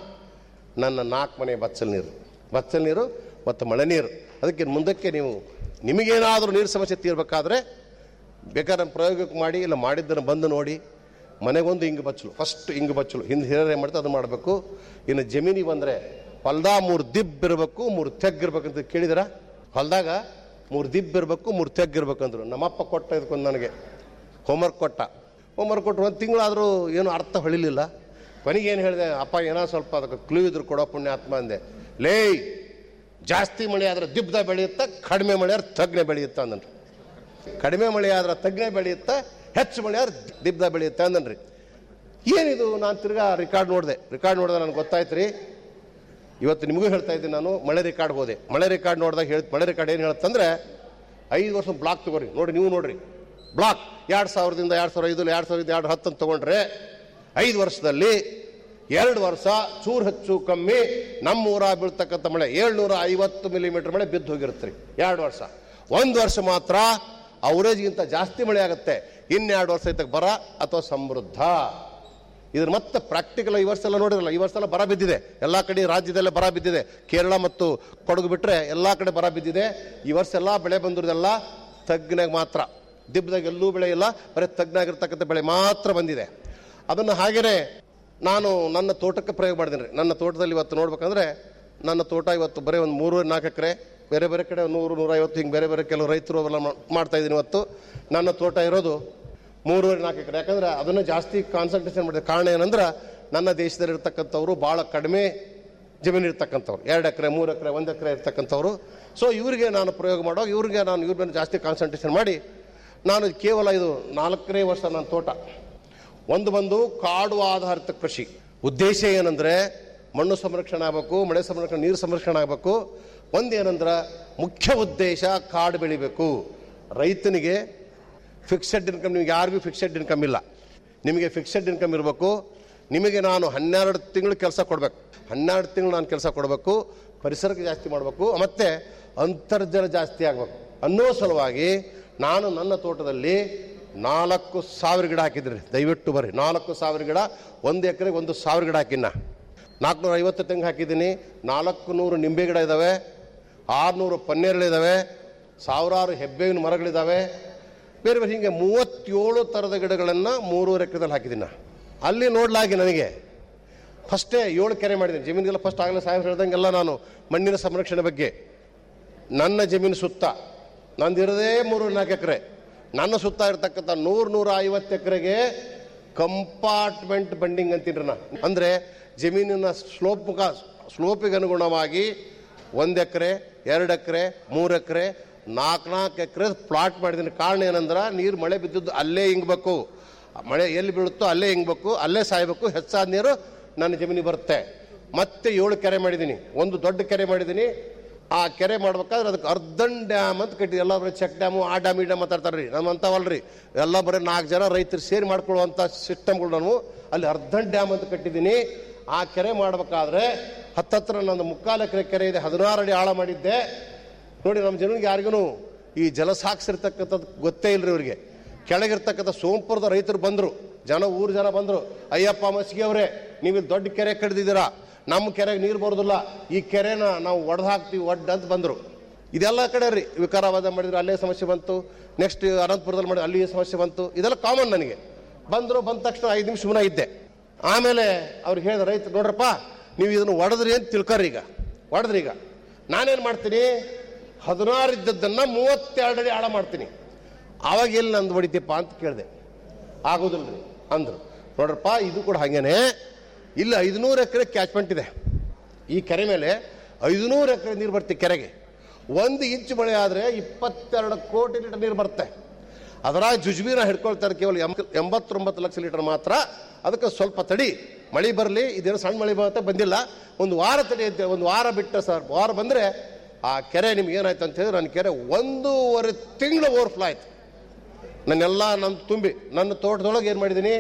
ನನ್ನ ನಾಲ್ಕು ಮನೆ ಬಚ್ಚಲ್ ನೀರು ಬಚ್ಚಲ್ ನೀರು ಮತ್ತು ಮಳೆ ನೀರು ಅದಕ್ಕೆ ಮುಂದಕ್ಕೆ ನೀವು ನಿಮಗೇನಾದರೂ ನೀರು ಸಮಸ್ಯೆ ತೀರ್ಬೇಕಾದ್ರೆ ಬೇಕಾದ್ರೆ ನನ್ನ ಪ್ರಯೋಗಕ್ಕೆ ಮಾಡಿ ಇಲ್ಲ ಮಾಡಿದ್ದನ್ನು ಬಂದು ನೋಡಿ ಮನೆಗೊಂದು ಇಂಗು ಬಚ್ಚಲು ಫಸ್ಟ್ ಇಂಗು ಬಚ್ಚಲು ಹಿಂದೆ ಹಿರಿಯರು ಏನು ಮಾಡ್ತಾರೆ ಅದು ಮಾಡಬೇಕು ಇನ್ನು ಜಮೀನಿಗೆ ಬಂದರೆ ಹೊಲ್ದ ಮೂರು ದಿಬ್ ಇರಬೇಕು ಮೂರು ತೆಗ್ ಇರ್ಬೇಕಂತ ಕೇಳಿದಿರ ಹೊಲ್ದಾಗ ಮೂರು ದಿಬ್ ಇರಬೇಕು ಮೂರು ತೆಗ್ ಇರ್ಬೇಕಂದ್ರು ನಮ್ಮಪ್ಪ ಕೊಟ್ಟ ಇದಕ್ಕೊಂದು ನನಗೆ ಹೋಮ್ವರ್ಕ್ ಕೊಟ್ಟ ಹೋಮ್ವರ್ಕ್ ಕೊಟ್ಟರು ಒಂದು ತಿಂಗಳಾದರೂ ಏನು ಅರ್ಥ ಹೊಳಿಲಿಲ್ಲ ಕೊನೆಗೆ ಏನು ಹೇಳಿದೆ ಅಪ್ಪ ಏನೋ ಸ್ವಲ್ಪ ಅದಕ್ಕೆ ಕ್ಲೂ ಇದ್ರು ಕೊಡೋ ಪುಣ್ಯಾತ್ಮ ಅಂದೆ ಲೇಯ್ ಜಾಸ್ತಿ ಮಳೆ ಆದ್ರೆ ದಿಬ್ಬದ ಬೆಳೆಯುತ್ತೆ ಕಡಿಮೆ ಮಳೆ ಆದ್ರೆ ತಗ್ನೆ ಬೆಳೆಯುತ್ತೆ ಅಂದನ್ರಿ ಕಡಿಮೆ ಮಳೆ ಆದ್ರೆ ತಗ್ನೆ ಬೆಳೆಯುತ್ತೆ ಹೆಚ್ಚು ಮಳೆ ಆದ್ರೆ ದಿಬ್ಬದ ಬೆಳೆಯುತ್ತೆ ಅಂದನ್ರಿ ಏನಿದು ನಾನು ತಿರ್ಗಾ ರೆಕಾರ್ಡ್ ನೋಡಿದೆ ರೆಕಾರ್ಡ್ ನೋಡಿದ್ರೆ ನನಗೆ ಗೊತ್ತಾಯ್ತು ರೀ ಇವತ್ತು ನಿಮಗೂ ಹೇಳ್ತಾ ಇದ್ದೀನಿ ನಾನು ಮಳೆ ರೆಕಾರ್ಡ್ ಹೋದೆ ಮಳೆ ರೆಕಾರ್ಡ್ ನೋಡಿದಾಗ ಹೇಳಿ ಮಳೆ ರೆಕಾರ್ಡ್ ಏನು ಹೇಳುತ್ತಂದ್ರೆ ಐದು ವರ್ಷ ಬ್ಲಾಕ್ ತಗೋರಿ ನೋಡಿ ನೀವು ನೋಡ್ರಿ ಬ್ಲಾಕ್ ಎರಡು ಸಾವಿರದಿಂದ ಎರಡು ಸಾವಿರ ಐದು ಎರಡು ಸಾವಿರದ ಎರಡು ಹತ್ತು ಅಂತ ತಗೊಂಡ್ರೆ ಐದು ವರ್ಷದಲ್ಲಿ ಎರಡು ವರ್ಷ ಚೂರು ಹೆಚ್ಚು ಕಮ್ಮಿ ನಮ್ಮ ಊರ ಬೀಳ್ತಕ್ಕಂಥ ಮಳೆ ಏಳ್ನೂರ ಐವತ್ತು ಮಿಲಿಮೀಟರ್ ಮಳೆ ಬಿದ್ದು ಹೋಗಿರುತ್ತೆ ರೀ ಎರಡು ವರ್ಷ ಒಂದು ವರ್ಷ ಮಾತ್ರ ಅವರೇಜ್ಗಿಂತ ಜಾಸ್ತಿ ಮಳೆ ಆಗುತ್ತೆ ಇನ್ನೆರಡು ವರ್ಷ ಐತಕ್ಕೆ ಬರ ಅಥವಾ ಸಮೃದ್ಧ ಇದ್ರ ಮತ್ತೆ ಪ್ರಾಕ್ಟಿಕಲ್ ಈ ವರ್ಷ ಎಲ್ಲ ನೋಡಿರಲ್ಲ ಈ ವರ್ಷ ಎಲ್ಲ ಬರ ಬಿದ್ದಿದೆ ಎಲ್ಲ ಕಡೆ ರಾಜ್ಯದಲ್ಲೇ ಬರ ಬಿದ್ದಿದೆ ಕೇರಳ ಮತ್ತು ಕೊಡಗು ಬಿಟ್ಟರೆ ಎಲ್ಲ ಕಡೆ ಬರ ಬಿದ್ದಿದೆ ಈ ವರ್ಷ ಎಲ್ಲ ಬೆಳೆ ಬಂದಿರೋದೆಲ್ಲ ತಗ್ನಾಗ ಮಾತ್ರ ದಿಬ್ಬದಾಗ ಎಲ್ಲೂ ಬೆಳೆ ಇಲ್ಲ ಬರೀ ತಗ್ನಾಗಿರ್ತಕ್ಕಂಥ ಬೆಳೆ ಮಾತ್ರ ಬಂದಿದೆ ಅದನ್ನು ಹಾಗೇನೆ ನಾನು ನನ್ನ ತೋಟಕ್ಕೆ ಪ್ರಯೋಗ ಮಾಡಿದ್ದೀನಿ ರೀ ನನ್ನ ತೋಟದಲ್ಲಿ ಇವತ್ತು ನೋಡ್ಬೇಕಂದ್ರೆ ನನ್ನ ತೋಟ ಇವತ್ತು ಬರೀ ಒಂದು ಮೂರು ನಾಲ್ಕು ಎಕರೆ ಬೇರೆ ಬೇರೆ ಕಡೆ ನೂರು ನೂರೈವತ್ತು ಹಿಂಗೆ ಬೇರೆ ಬೇರೆ ಕೆಲವು ರೈತರು ಅವೆಲ್ಲ ಮಾ- ಮಾಡ್ತಾ ಇದ್ದೀನಿ ಇವತ್ತು ನನ್ನ ತೋಟ ಇರೋದು ಮೂರುವರೆ ನಾಲ್ಕು ಎಕರೆ ಯಾಕಂದ್ರೆ ಅದನ್ನು ಜಾಸ್ತಿ ಕಾನ್ಸಂಟ್ರೇಷನ್ ಮಾಡಿದ ಕಾರಣ ಏನಂದ್ರೆ ನನ್ನ ದೇಶದಲ್ಲಿ ಇರ್ತಕ್ಕಂಥವ್ರು ಭಾಳ ಕಡಿಮೆ ಜಮೀನು ಇರ್ತಕ್ಕಂಥವ್ರು ಎರಡು ಎಕರೆ ಮೂರು ಎಕರೆ ಒಂದು ಎಕರೆ ಇರ್ತಕ್ಕಂಥವ್ರು ಸೊ ಇವರಿಗೆ ನಾನು ಪ್ರಯೋಗ ಮಾಡೋ ಇವ್ರಿಗೆ ನಾನು ಇವ್ರ ಮೇಲೆ ಜಾಸ್ತಿ ಕಾನ್ಸಂಟ್ರೇಷನ್ ಮಾಡಿ ನಾನು ಕೇವಲ ಇದು ನಾಲ್ಕನೇ ವರ್ಷ ನನ್ನ ತೋಟ ಒಂದು ಬಂದು ಕಾಡು ಆಧಾರಿತ ಕೃಷಿ ಉದ್ದೇಶ ಏನಂದ್ರೆ ಮಣ್ಣು ಸಂರಕ್ಷಣೆ ಆಗಬೇಕು ಮಳೆ ಸಂರಕ್ಷಣೆ ನೀರು ಸಂರಕ್ಷಣೆ ಆಗಬೇಕು ಒಂದೇನಂದ್ರೆ ಮುಖ್ಯ ಉದ್ದೇಶ ಕಾಡು ಬೆಳಿಬೇಕು ರೈತನಿಗೆ ಫಿಕ್ಸೆಡ್ ಇನ್ಕಮ್ ನಿಮ್ಗೆ ಯಾರಿಗೂ ಫಿಕ್ಸೆಡ್ ಇನ್ಕಮ್ ಇಲ್ಲ ನಿಮಗೆ ಫಿಕ್ಸೆಡ್ ಇನ್ಕಮ್ ಇರಬೇಕು ನಿಮಗೆ ನಾನು ಹನ್ನೆರಡು ತಿಂಗಳು ಕೆಲಸ ಕೊಡಬೇಕು ಹನ್ನೆರಡು ತಿಂಗಳು ನಾನು ಕೆಲಸ ಕೊಡಬೇಕು ಪರಿಸರಕ್ಕೆ ಜಾಸ್ತಿ ಮಾಡಬೇಕು ಮತ್ತು ಅಂತರ್ಜಲ ಜಾಸ್ತಿ ಆಗಬೇಕು ಅನ್ನೋ ಸಲುವಾಗಿ ನಾನು ನನ್ನ ತೋಟದಲ್ಲಿ ನಾಲ್ಕು ಸಾವಿರ ಗಿಡ ಹಾಕಿದ್ರಿ ದಯವಿಟ್ಟು ಬರ್ರಿ ನಾಲ್ಕು ಸಾವಿರ ಗಿಡ ಒಂದು ಎಕರೆಗೆ ಒಂದು ಸಾವಿರ ಗಿಡ ಹಾಕಿನ ನಾಲ್ಕುನೂರ ಐವತ್ತು ತೆಂಗು ಹಾಕಿದ್ದೀನಿ ನಾಲ್ಕು ನೂರು ನಿಂಬೆ ಗಿಡ ಇದ್ದಾವೆ ಆರುನೂರು ಪನ್ನೀರ್ಗಳಿದ್ದಾವೆ ಸಾವಿರಾರು ಹೆಬ್ಬೇವಿನ ಮರಗಳಿದ್ದಾವೆ ಬೇರೆ ಬೇರೆ ಹೀಗೆ ಮೂವತ್ತೇಳು ಥರದ ಗಿಡಗಳನ್ನು ಮೂರುವರೆ ಎಕರೆದಲ್ಲಿ ಹಾಕಿದ್ದೀನಿ ನಾ. ಅಲ್ಲಿ ನೋಡ್ಲಾಗಿ ನನಗೆ ಫಸ್ಟೇ ಏಳು ಕೆರೆ ಮಾಡಿದ್ದೀನಿ ಜಮೀನಿಗೆಲ್ಲ ಫಸ್ಟ್ ಆಗಲೇ ಸಾಹೇಬ್ ಹೇಳ್ದಂಗೆಲ್ಲ ನಾನು ಮಣ್ಣಿನ ಸಂರಕ್ಷಣೆ ಬಗ್ಗೆ ನನ್ನ ಜಮೀನು ಸುತ್ತ ನಂದಿರದೇ ಮೂರು ನಾಲ್ಕು ಎಕರೆ ನನ್ನ ಸುತ್ತ ಇರ್ತಕ್ಕಂಥ ನೂರು ನೂರ ಐವತ್ತು ಎಕರೆಗೆ ಕಂಪಾರ್ಟ್ಮೆಂಟ್ ಬಂಡಿಂಗ್ ಅಂತೀನಿ ನಾ ಅಂದರೆ ಜಮೀನಿನ ಸ್ಲೋಪ್ ಮುಖ ಸ್ಲೋಪಿಗೆ ಅನುಗುಣವಾಗಿ ಒಂದು ಎಕರೆ ಎರಡು ಎಕರೆ ಮೂರು ಎಕರೆ ನಾಲ್ಕು ನಾಲ್ಕು ಎಕರೆ ಪ್ಲಾಟ್ ಮಾಡಿದ್ದೀನಿ ಕಾರಣ ಏನಂದ್ರೆ ನೀರು ಮಳೆ ಬಿದ್ದದ್ದು ಅಲ್ಲೇ ಹಿಂಗಬೇಕು ಮಳೆ ಎಲ್ಲಿ ಬೀಳುತ್ತೋ ಅಲ್ಲೇ ಹಿಂಗಬೇಕು ಅಲ್ಲೇ ಸಾಯ್ಬೇಕು ಹೆಚ್ಚಾದ ನೀರು ನನ್ನ ಜಮೀನಿಗೆ ಬರುತ್ತೆ ಮತ್ತೆ ಏಳು ಕೆರೆ ಮಾಡಿದ್ದೀನಿ ಒಂದು ದೊಡ್ಡ ಕೆರೆ ಮಾಡಿದ್ದೀನಿ ಆ ಕೆರೆ ಮಾಡ್ಬೇಕಾದ್ರೆ ಅದಕ್ಕೆ ಅರ್ಧನ್ ಡ್ಯಾಮ್ ಅಂತ ಕಟ್ಟಿದ್ವಿ ಎಲ್ಲ ಬರೀ ಚೆಕ್ ಡ್ಯಾಮು ಆ ಡ್ಯಾಮ್ ಈ ಡ್ಯಾಮ್ ಮಾತಾಡ್ತಾರೆ ರೀ ನಮ್ಮ ಅಂಥವಲ್ರಿ ಎಲ್ಲ ಬರೀ ನಾಲ್ಕು ಜನ ರೈತರು ಸೇರಿ ಮಾಡ್ಕೊಳ್ಳುವಂಥ ಸಿಸ್ಟಮ್ಗಳು ನಾನು ಅಲ್ಲಿ ಅರ್ಧನ್ ಡ್ಯಾಮ್ ಅಂತ ಕಟ್ಟಿದ್ದೀನಿ ಆ ಕೆರೆ ಮಾಡ್ಬೇಕಾದ್ರೆ ಹತ್ತತ್ರ ನನ್ನ ಮುಕ್ಕಾಲು ಎಕರೆ ಕೆರೆ ಇದೆ ಹದಿನಾರು ಅಡಿ ಆಳ ಮಾಡಿದ್ದೆ ನೋಡಿ ನಮ್ಮ ಜನರಿಗೆ ಯಾರಿಗೂ ಈ ಜಲ ಸಾಕ್ಸಿರ್ತಕ್ಕಂಥದ್ದು ಗೊತ್ತೇ ಇಲ್ರಿ ಇವ್ರಿಗೆ ಕೆಳಗಿರ್ತಕ್ಕಂಥ ಸೋಂಪುರದ ರೈತರು ಬಂದರು ಜನ ಊರು ಜನ ಬಂದರು ಅಯ್ಯಪ್ಪ ಮಸ್ಗಿ ಅವರೇ ನೀವು ಇಲ್ಲಿ ದೊಡ್ಡ ಕೆರೆ ಕಡ್ದಿದ್ದೀರಾ ನಮ್ಮ ಕೆರೆಗೆ ನೀರು ಬರೋದಿಲ್ಲ ಈ ಕೆರೆನ ನಾವು ಒಡೆದು ಹಾಕ್ತೀವಿ ಒಡ್ಡ ಅಂತ ಬಂದರು ಇದೆಲ್ಲ ಕಡೆ ರೀ ವಿಕಾರಾಬಾದ ಮಾಡಿದ್ರು ಅಲ್ಲೇ ಸಮಸ್ಯೆ ಬಂತು ನೆಕ್ಸ್ಟ್ ಅನಂತಪುರದಲ್ಲಿ ಮಾಡಿ ಅಲ್ಲಿ ಸಮಸ್ಯೆ ಬಂತು ಇದೆಲ್ಲ ಕಾಮನ್ ನನಗೆ ಬಂದರು ಬಂದ ತಕ್ಷಣ ಐದು ನಿಮಿಷ ಸುಮ್ಮನೆ ಇದ್ದೆ ಆಮೇಲೆ ಅವ್ರಿಗೆ ಹೇಳಿದ ರೈತ ನೋಡ್ರಪ್ಪ ನೀವು ಇದನ್ನು ಒಡೆದ್ರಿ ಅಂತ ತಿಳ್ಕೊರಿ ಈಗ ಒಡೆದ್ರಿ ಈಗ ನಾನೇನು ಮಾಡ್ತೀನಿ ಹದಿನಾರು ಇದ್ದದ್ದನ್ನು ಮೂವತ್ತೆರಡು ಅಡಿ ಆಳ ಮಾಡ್ತೀನಿ ಆವಾಗ ಎಲ್ಲಿ ನಂದು ಹೊಡಿತೀಪ್ಪ ಅಂತ ಕೇಳಿದೆ ಆಗೋದಿಲ್ರಿ ಅಂದರು ನೋಡ್ರಪ್ಪ ಇದು ಕೂಡ ಹಾಗೇನೆ ಇಲ್ಲಿ ಐದುನೂರು ಎಕರೆ ಕ್ಯಾಚ್ಮೆಂಟ್ ಇದೆ ಈ ಕೆರೆ ಮೇಲೆ ಐದುನೂರು ಎಕರೆ ನೀರು ಬರುತ್ತೆ ಕೆರೆಗೆ ಒಂದು ಇಂಚು ಮಳೆ ಆದರೆ ಇಪ್ಪತ್ತೆರಡು ಕೋಟಿ ಲೀಟರ್ ನೀರು ಬರುತ್ತೆ ಅದರ ಜುಜ್ಬೀನ ಹಿಡ್ಕೊಳ್ತಾರೆ ಕೇವಲ ಎಂಬ- ಎಂಬತ್ತೊಂಬತ್ತು ಲಕ್ಷ ಲೀಟರ್ ಮಾತ್ರ ಅದಕ್ಕೆ ಸ್ವಲ್ಪ ತಡಿ ಮಳೆ ಬರಲಿ ಇದೇನು ಸಣ್ಣ ಮಳೆ ಬರುತ್ತೆ ಬಂದಿಲ್ಲ ಒಂದು ವಾರ ತಡಿ ಅಂತ ಒಂದು ವಾರ ಬಿಟ್ಟ ಸರ್ ವಾರ ಬಂದರೆ ಆ ಕೆರೆ ನಿಮ್ಗೆ ಏನಾಯ್ತು ಅಂತ ಹೇಳಿದ್ರೆ ನನ್ನ ಕೆರೆ ಒಂದೂವರೆ ತಿಂಗಳು ಓವರ್ಫ್ಲೋ ಆಯ್ತು ನನ್ನೆಲ್ಲ ನನ್ನ ತುಂಬಿ ನನ್ನ ತೋಟದೊಳಗೆ ಏನು ಮಾಡಿದ್ದೀನಿ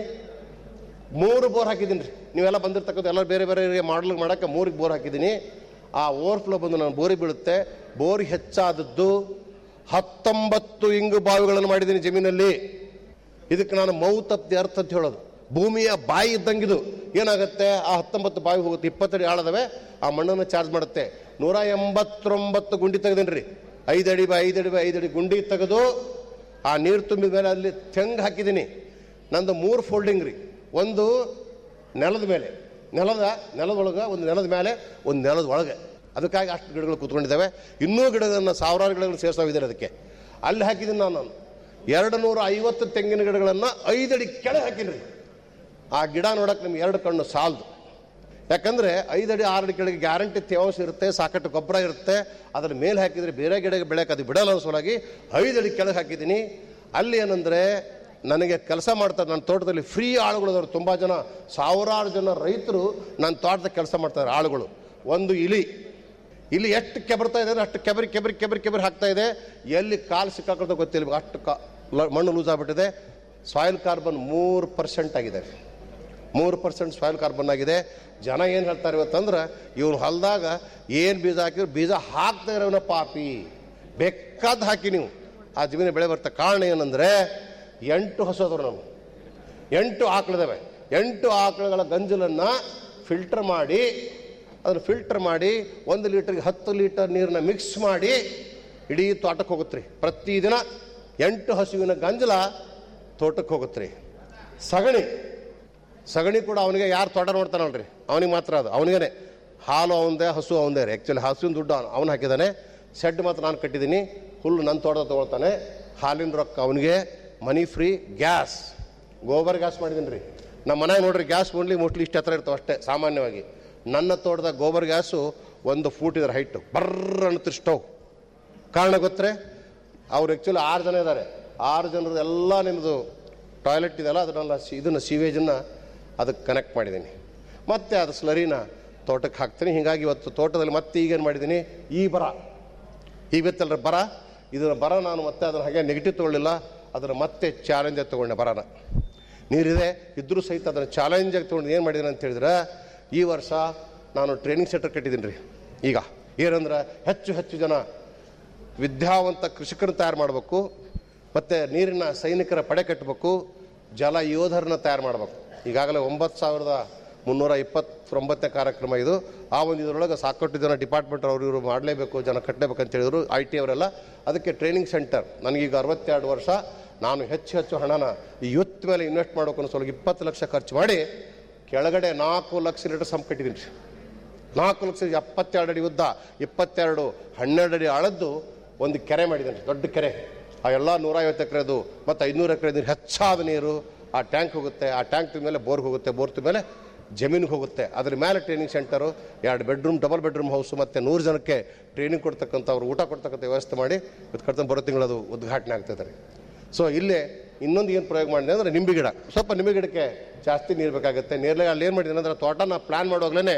ಮೂರು ಬೋರ್ ಹಾಕಿದ್ದೀನಿ ರೀ ನೀವೆಲ್ಲ ಬಂದಿರ್ತಕ್ಕಂಥ ಎಲ್ಲ ಬೇರೆ ಬೇರೆ ಮಾಡಲ್ ಮಾಡೋಕ್ಕೆ ಮೂರಿಗೆ ಬೋರ್ ಹಾಕಿದ್ದೀನಿ ಆ ಓವರ್ಫ್ಲೋ ಬಂದು ನಾನು ಬೋರಿಗೆ ಬೀಳುತ್ತೆ ಬೋರ್ ಹೆಚ್ಚಾದದ್ದು ಹತ್ತೊಂಬತ್ತು ಇಂಗು ಬಾವಿಗಳನ್ನು ಮಾಡಿದ್ದೀನಿ ಜಮೀನಲ್ಲಿ ಇದಕ್ಕೆ ನಾನು ಮೌತ್ ಆಫ್ ದಿ ಅರ್ಥ ಅಂತ ಹೇಳೋದು ಭೂಮಿಯ ಬಾಯಿ ಇದ್ದಂಗಿದು ಏನಾಗುತ್ತೆ ಆ ಹತ್ತೊಂಬತ್ತು ಬಾವಿ ಹೋಗುತ್ತೆ ಇಪ್ಪತ್ತಡಿ ಆಳದವೆ ಆ ಮಣ್ಣನ್ನು ಚಾರ್ಜ್ ಮಾಡುತ್ತೆ ನೂರ ಎಂಬತ್ತೊಂಬತ್ತು ಗುಂಡಿ ತೆಗೆದೇನಿ ರೀ ಐದು ಅಡಿ ಬೈ ಐದು ಅಡಿ ಬೈ ಐದು ಅಡಿ ಗುಂಡಿ ತೆಗೆದು ಆ ನೀರು ತುಂಬಿದ ಮೇಲೆ ಅಲ್ಲಿ ತೆಂಗು ಹಾಕಿದ್ದೀನಿ ನಂದು ಮೂರು ಫೋಲ್ಡಿಂಗ್ ರೀ ಒಂದು ನೆಲದ ಮೇಲೆ ನೆಲದ ನೆಲದೊಳಗೆ ಒಂದು ನೆಲದ ಮೇಲೆ ಒಂದು ನೆಲದ ಒಳಗೆ ಅದಕ್ಕಾಗಿ ಅಷ್ಟು ಗಿಡಗಳು ಕೂತ್ಕೊಂಡಿದ್ದಾವೆ ಇನ್ನೂ ಗಿಡಗಳನ್ನು ಸಾವಿರಾರು ಗಿಡಗಳು ಸೇರಿಸೋವಿದ್ದಾರೆ ಅದಕ್ಕೆ ಅಲ್ಲಿ ಹಾಕಿದ್ದೀನಿ ನಾನು ಎರಡು ನೂರ ಐವತ್ತು ತೆಂಗಿನ ಗಿಡಗಳನ್ನು ಐದಡಿ ಕೆಳಗೆ ಹಾಕಿನಿ ರೀ ಆ ಗಿಡ ನೋಡಕ್ಕೆ ನಿಮ್ಗೆ ಎರಡು ಕಣ್ಣು ಸಾಲದು ಯಾಕಂದ್ರೆ ಐದಡಿ ಆರಡಿ ಕೆಳಗೆ ಗ್ಯಾರಂಟಿ ತೇವಾಂಶ ಇರುತ್ತೆ ಸಾಕಷ್ಟು ಗೊಬ್ಬರ ಇರುತ್ತೆ ಅದರ ಮೇಲೆ ಹಾಕಿದ್ರೆ ಬೇರೆ ಗಿಡಕ್ಕೆ ಬೆಳೆಯಕ್ಕೆ ಅದು ಬಿಡಲ್ಲ ಅನ್ನೋ ಸಲುವಾಗಿ ಐದಡಿ ಕೆಳಗೆ ಹಾಕಿದ್ದೀನಿ ಅಲ್ಲಿ ಏನಂದ್ರೆ ನನಗೆ ಕೆಲಸ ಮಾಡ್ತಾರೆ ನನ್ನ ತೋಟದಲ್ಲಿ ಫ್ರೀ ಆಳುಗಳು ತುಂಬ ಜನ ಸಾವಿರಾರು ಜನ ರೈತರು ನನ್ನ ತೋಟದ ಕೆಲಸ ಮಾಡ್ತಾರೆ ಆಳುಗಳು ಒಂದು ಇಲಿ ಇಲ್ಲಿ ಎಷ್ಟು ಕೆಬರ್ತಾ ಇದೆ ಅಂದ್ರೆ ಅಷ್ಟು ಕೆಬರಿ ಕೆಬರಿ ಕೆಬರಿ ಕೆಬರಿ ಹಾಕ್ತಾ ಇದೆ ಎಲ್ಲಿ ಕಾಲು ಸಿಕ್ಕಾಕೊಳ್ತಾ ಗೊತ್ತಿಲ್ಲ ಅಷ್ಟು ಕಾ ಲ- ಮಣ್ಣು ಲೂಸ್ ಆಗ್ಬಿಟ್ಟಿದೆ ಸಾಯಿಲ್ ಕಾರ್ಬನ್ ಮೂರು ಪರ್ಸೆಂಟ್ ಆಗಿದೆ ಮೂರು ಪರ್ಸೆಂಟ್ ಸಾಯಿಲ್ ಕಾರ್ಬನ್ ಆಗಿದೆ ಜನ ಏನು ಹೇಳ್ತಾರೆ ಇವತ್ತಂದ್ರೆ ಇವನು ಹೊಲದಾಗ ಏನು ಬೀಜ ಹಾಕಿದ್ರು ಬೀಜ ಹಾಕ್ತಾ ಇರೋನ ಪಾಪಿ ಬೇಕಾದ ಹಾಕಿ ನೀವು ಆ ಜಮೀನು ಬೆಳೆ ಬರ್ತಾ ಕಾರಣ ಏನಂದ್ರೆ ಎಂಟು ಹಸೋದ್ರು ನಾವು ಎಂಟು ಆಕಳಿದಾವೆ ಎಂಟು ಆಕಳುಗಳ ಗಂಜಲನ್ನು ಫಿಲ್ಟರ್ ಮಾಡಿ ಅದನ್ನು ಫಿಲ್ಟರ್ ಮಾಡಿ ಒಂದು ಲೀಟರ್ಗೆ ಹತ್ತು ಲೀಟರ್ ನೀರನ್ನ ಮಿಕ್ಸ್ ಮಾಡಿ ಇಡೀ ತೋಟಕ್ಕೆ ಹೋಗುತ್ತೆ ರೀ ಪ್ರತಿದಿನ ಎಂಟು ಹಸುವಿನ ಗಂಜಲ ತೋಟಕ್ಕೆ ಹೋಗುತ್ತೆ ರೀ ಸಗಣಿ ಸಗಣಿ ಕೂಡ ಅವನಿಗೆ ಯಾರು ತೋಟ ನೋಡ್ತಾನಲ್ರಿ ಅವನಿಗೆ ಮಾತ್ರ ಅದು ಅವನಿಗೇನೆ ಹಾಲು ಅವಂದೇ ಹಸು ಅವಂದೇ ರೀ ಆ್ಯಕ್ಚುಲಿ ಹಸುವಿನ ದುಡ್ಡು ಅವನು ಹಾಕಿದ್ದಾನೆ ಶೆಡ್ ಮಾತ್ರ ನಾನು ಕಟ್ಟಿದ್ದೀನಿ ಹುಲ್ಲು ನನ್ನ ತೋಟ ತೊಗೊಳ್ತಾನೆ ಹಾಲಿನ ರೊಕ್ಕ ಅವನಿಗೆ money free gas gobar gas ಮಾಡಿದ್ದೀನಿ ರೀ ನಮ್ಮ ಮನೆಯಾಗ ನೋಡ್ರಿ ಗ್ಯಾಸ್ ಓನ್ಲಿ ಮೋಸ್ಟ್ಲಿ ಇಷ್ಟು ಹತ್ರ ಇರ್ತಾವೆ ಅಷ್ಟೇ ಸಾಮಾನ್ಯವಾಗಿ ನನ್ನ ತೋಟದ ಗೋಬರ್ ಗ್ಯಾಸು ಒಂದು ಫೂಟ್ ಇದ್ರ ಹೈಟು ಬರ್ರ ಅನ್ನತ್ರಿ ಸ್ಟವ್ ಕಾರಣ ಗೊತ್ತರೆ ಅವ್ರು ಆ್ಯಕ್ಚುಲಿ ಆರು ಜನ ಇದ್ದಾರೆ ಆರು ಜನರದ್ದು ಎಲ್ಲ ನಿಮ್ಮದು ಟಾಯ್ಲೆಟ್ ಇದೆಯಲ್ಲ ಅದನ್ನೆಲ್ಲ ಸಿ ಇದನ್ನು ಸೀವೇಜನ್ನು ಅದಕ್ಕೆ ಕನೆಕ್ಟ್ ಮಾಡಿದ್ದೀನಿ ಮತ್ತೆ ಅದು ಸ್ಲರಿನ ತೋಟಕ್ಕೆ ಹಾಕ್ತೀನಿ ಹೀಗಾಗಿ ಇವತ್ತು ತೋಟದಲ್ಲಿ ಮತ್ತೆ ಈಗೇನು ಮಾಡಿದ್ದೀನಿ ಈ ಬರ ಇವತ್ತಲ್ಲರ ಬರ ಇದರ ಬರ ನಾನು ಮತ್ತೆ ಅದನ್ನು ಹಾಗೆ ನೆಗೆಟಿವ್ ತೊಗೊಳ್ಳಿಲ್ಲ ಅದನ್ನು ಮತ್ತೆ ಚಾಲೆಂಜಾಗಿ ತೊಗೊಂಡೆ ಬರನ ನೀರಿದೆ ಇದ್ರೂ ಸಹಿತ ಅದನ್ನು ಚಾಲೆಂಜಾಗಿ ತೊಗೊಂಡು ಏನು ಮಾಡಿದ್ದೀನಿ ಅಂತ ಹೇಳಿದ್ರೆ ಈ ವರ್ಷ ನಾನು ಟ್ರೈನಿಂಗ್ ಸೆಂಟರ್ ಕಟ್ಟಿದ್ದೀನಿ ರೀ ಈಗ ಏನಂದ್ರೆ ಹೆಚ್ಚು ಹೆಚ್ಚು ಜನ ವಿದ್ಯಾವಂತ ಕೃಷಿಕರನ್ನ ತಯಾರು ಮಾಡಬೇಕು ಮತ್ತು ನೀರಿನ ಸೈನಿಕರ ಪಡೆ ಕಟ್ಟಬೇಕು ಜಲ ಯೋಧರನ್ನ ತಯಾರು ಮಾಡಬೇಕು ಈಗಾಗಲೇ ಒಂಬತ್ತು ಸಾವಿರದ ಮುನ್ನೂರ ಇಪ್ಪತ್ತೊಂಬತ್ತನೇ ಕಾರ್ಯಕ್ರಮ ಇದು ಆ ಒಂದು ಇದರೊಳಗೆ ಸಾಕಷ್ಟು ಜನ ಡಿಪಾರ್ಟ್ಮೆಂಟ್ ಅವರು ಇವರು ಮಾಡಲೇಬೇಕು ಜನ ಕಟ್ಟಲೇಬೇಕು ಅಂತ ಹೇಳಿದ್ರು ಐ ಟಿ ಅವರೆಲ್ಲ ಅದಕ್ಕೆ ಟ್ರೈನಿಂಗ್ ಸೆಂಟರ್ ನನಗೀಗ ಅರವತ್ತೆರಡು ವರ್ಷ ನಾನು ಹೆಚ್ಚು ಹೆಚ್ಚು ಹಣನ ಈ ಯುತ್ ಮೇಲೆ ಇನ್ವೆಸ್ಟ್ ಮಾಡಬೇಕು ಅನ್ನೋ ಸಲುವಾಗಿ ಇಪ್ಪತ್ತು ಲಕ್ಷ ಖರ್ಚು ಮಾಡಿ ಕೆಳಗಡೆ ನಾಲ್ಕು ಲಕ್ಷ ಲೀಟರ್ ಸಂಪ್ ಕಟ್ಟಿದ್ದೀನಿ ರೀ ನಾಲ್ಕು ಲಕ್ಷ ಎಪ್ಪತ್ತೆರಡು ಅಡಿ ಉದ್ದ ಇಪ್ಪತ್ತೆರಡು ಹನ್ನೆರಡು ಅಡಿ ಆಳದ್ದು ಒಂದು ಕೆರೆ ಮಾಡಿದ್ದೇನೆ ದೊಡ್ಡ ಕೆರೆ ಆ ಎಲ್ಲ ನೂರೈವತ್ತು ಎಕರೆದು ಮತ್ತು ಐನೂರು ಎಕರೆ ನೀರು ಹೆಚ್ಚಾದ ನೀರು ಆ ಟ್ಯಾಂಕ್ ಹೋಗುತ್ತೆ ಆ ಟ್ಯಾಂಕ್ ಮೇಲೆ ಬೋರ್ಗೆ ಹೋಗುತ್ತೆ ಬೋರ್ ಮೇಲೆ ಜಮೀನಿಗೆ ಹೋಗುತ್ತೆ ಅದ್ರ ಮೇಲೆ ಟ್ರೈನಿಂಗ್ ಸೆಂಟರು ಎರಡು ಬೆಡ್ರೂಮ್ ಡಬಲ್ ಬೆಡ್ರೂಮ್ ಹೌಸು ಮತ್ತು ನೂರು ಜನಕ್ಕೆ ಟ್ರೈನಿಂಗ್ ಕೊಡ್ತಕ್ಕಂಥ ಅವ್ರು ಊಟ ಕೊಡ್ತಕ್ಕಂಥ ವ್ಯವಸ್ಥೆ ಮಾಡಿ ಇವತ್ತು ಕಡ್ತ ಬರೋ ತಿಂಗಳದು ಉದ್ಘಾಟನೆ ಆಗ್ತದೆ ರೀ ಸೊ ಇಲ್ಲೇ ಇನ್ನೊಂದು ಏನು ಪ್ರಯೋಗ ಮಾಡಿದೆ ಅಂದರೆ ನಿಂಬೆ ಗಿಡ ಸ್ವಲ್ಪ ನಿಂಬೆ ಗಿಡಕ್ಕೆ ಜಾಸ್ತಿ ನೀರು ಬೇಕಾಗುತ್ತೆ ನೀರ್ಲೆ ಅಲ್ಲಿ ಏನು ಮಾಡಿದ್ದೀನಿ ಅಂದರೆ ತೋಟನ ಪ್ಲ್ಯಾನ್ ಮಾಡುವಾಗಲೇ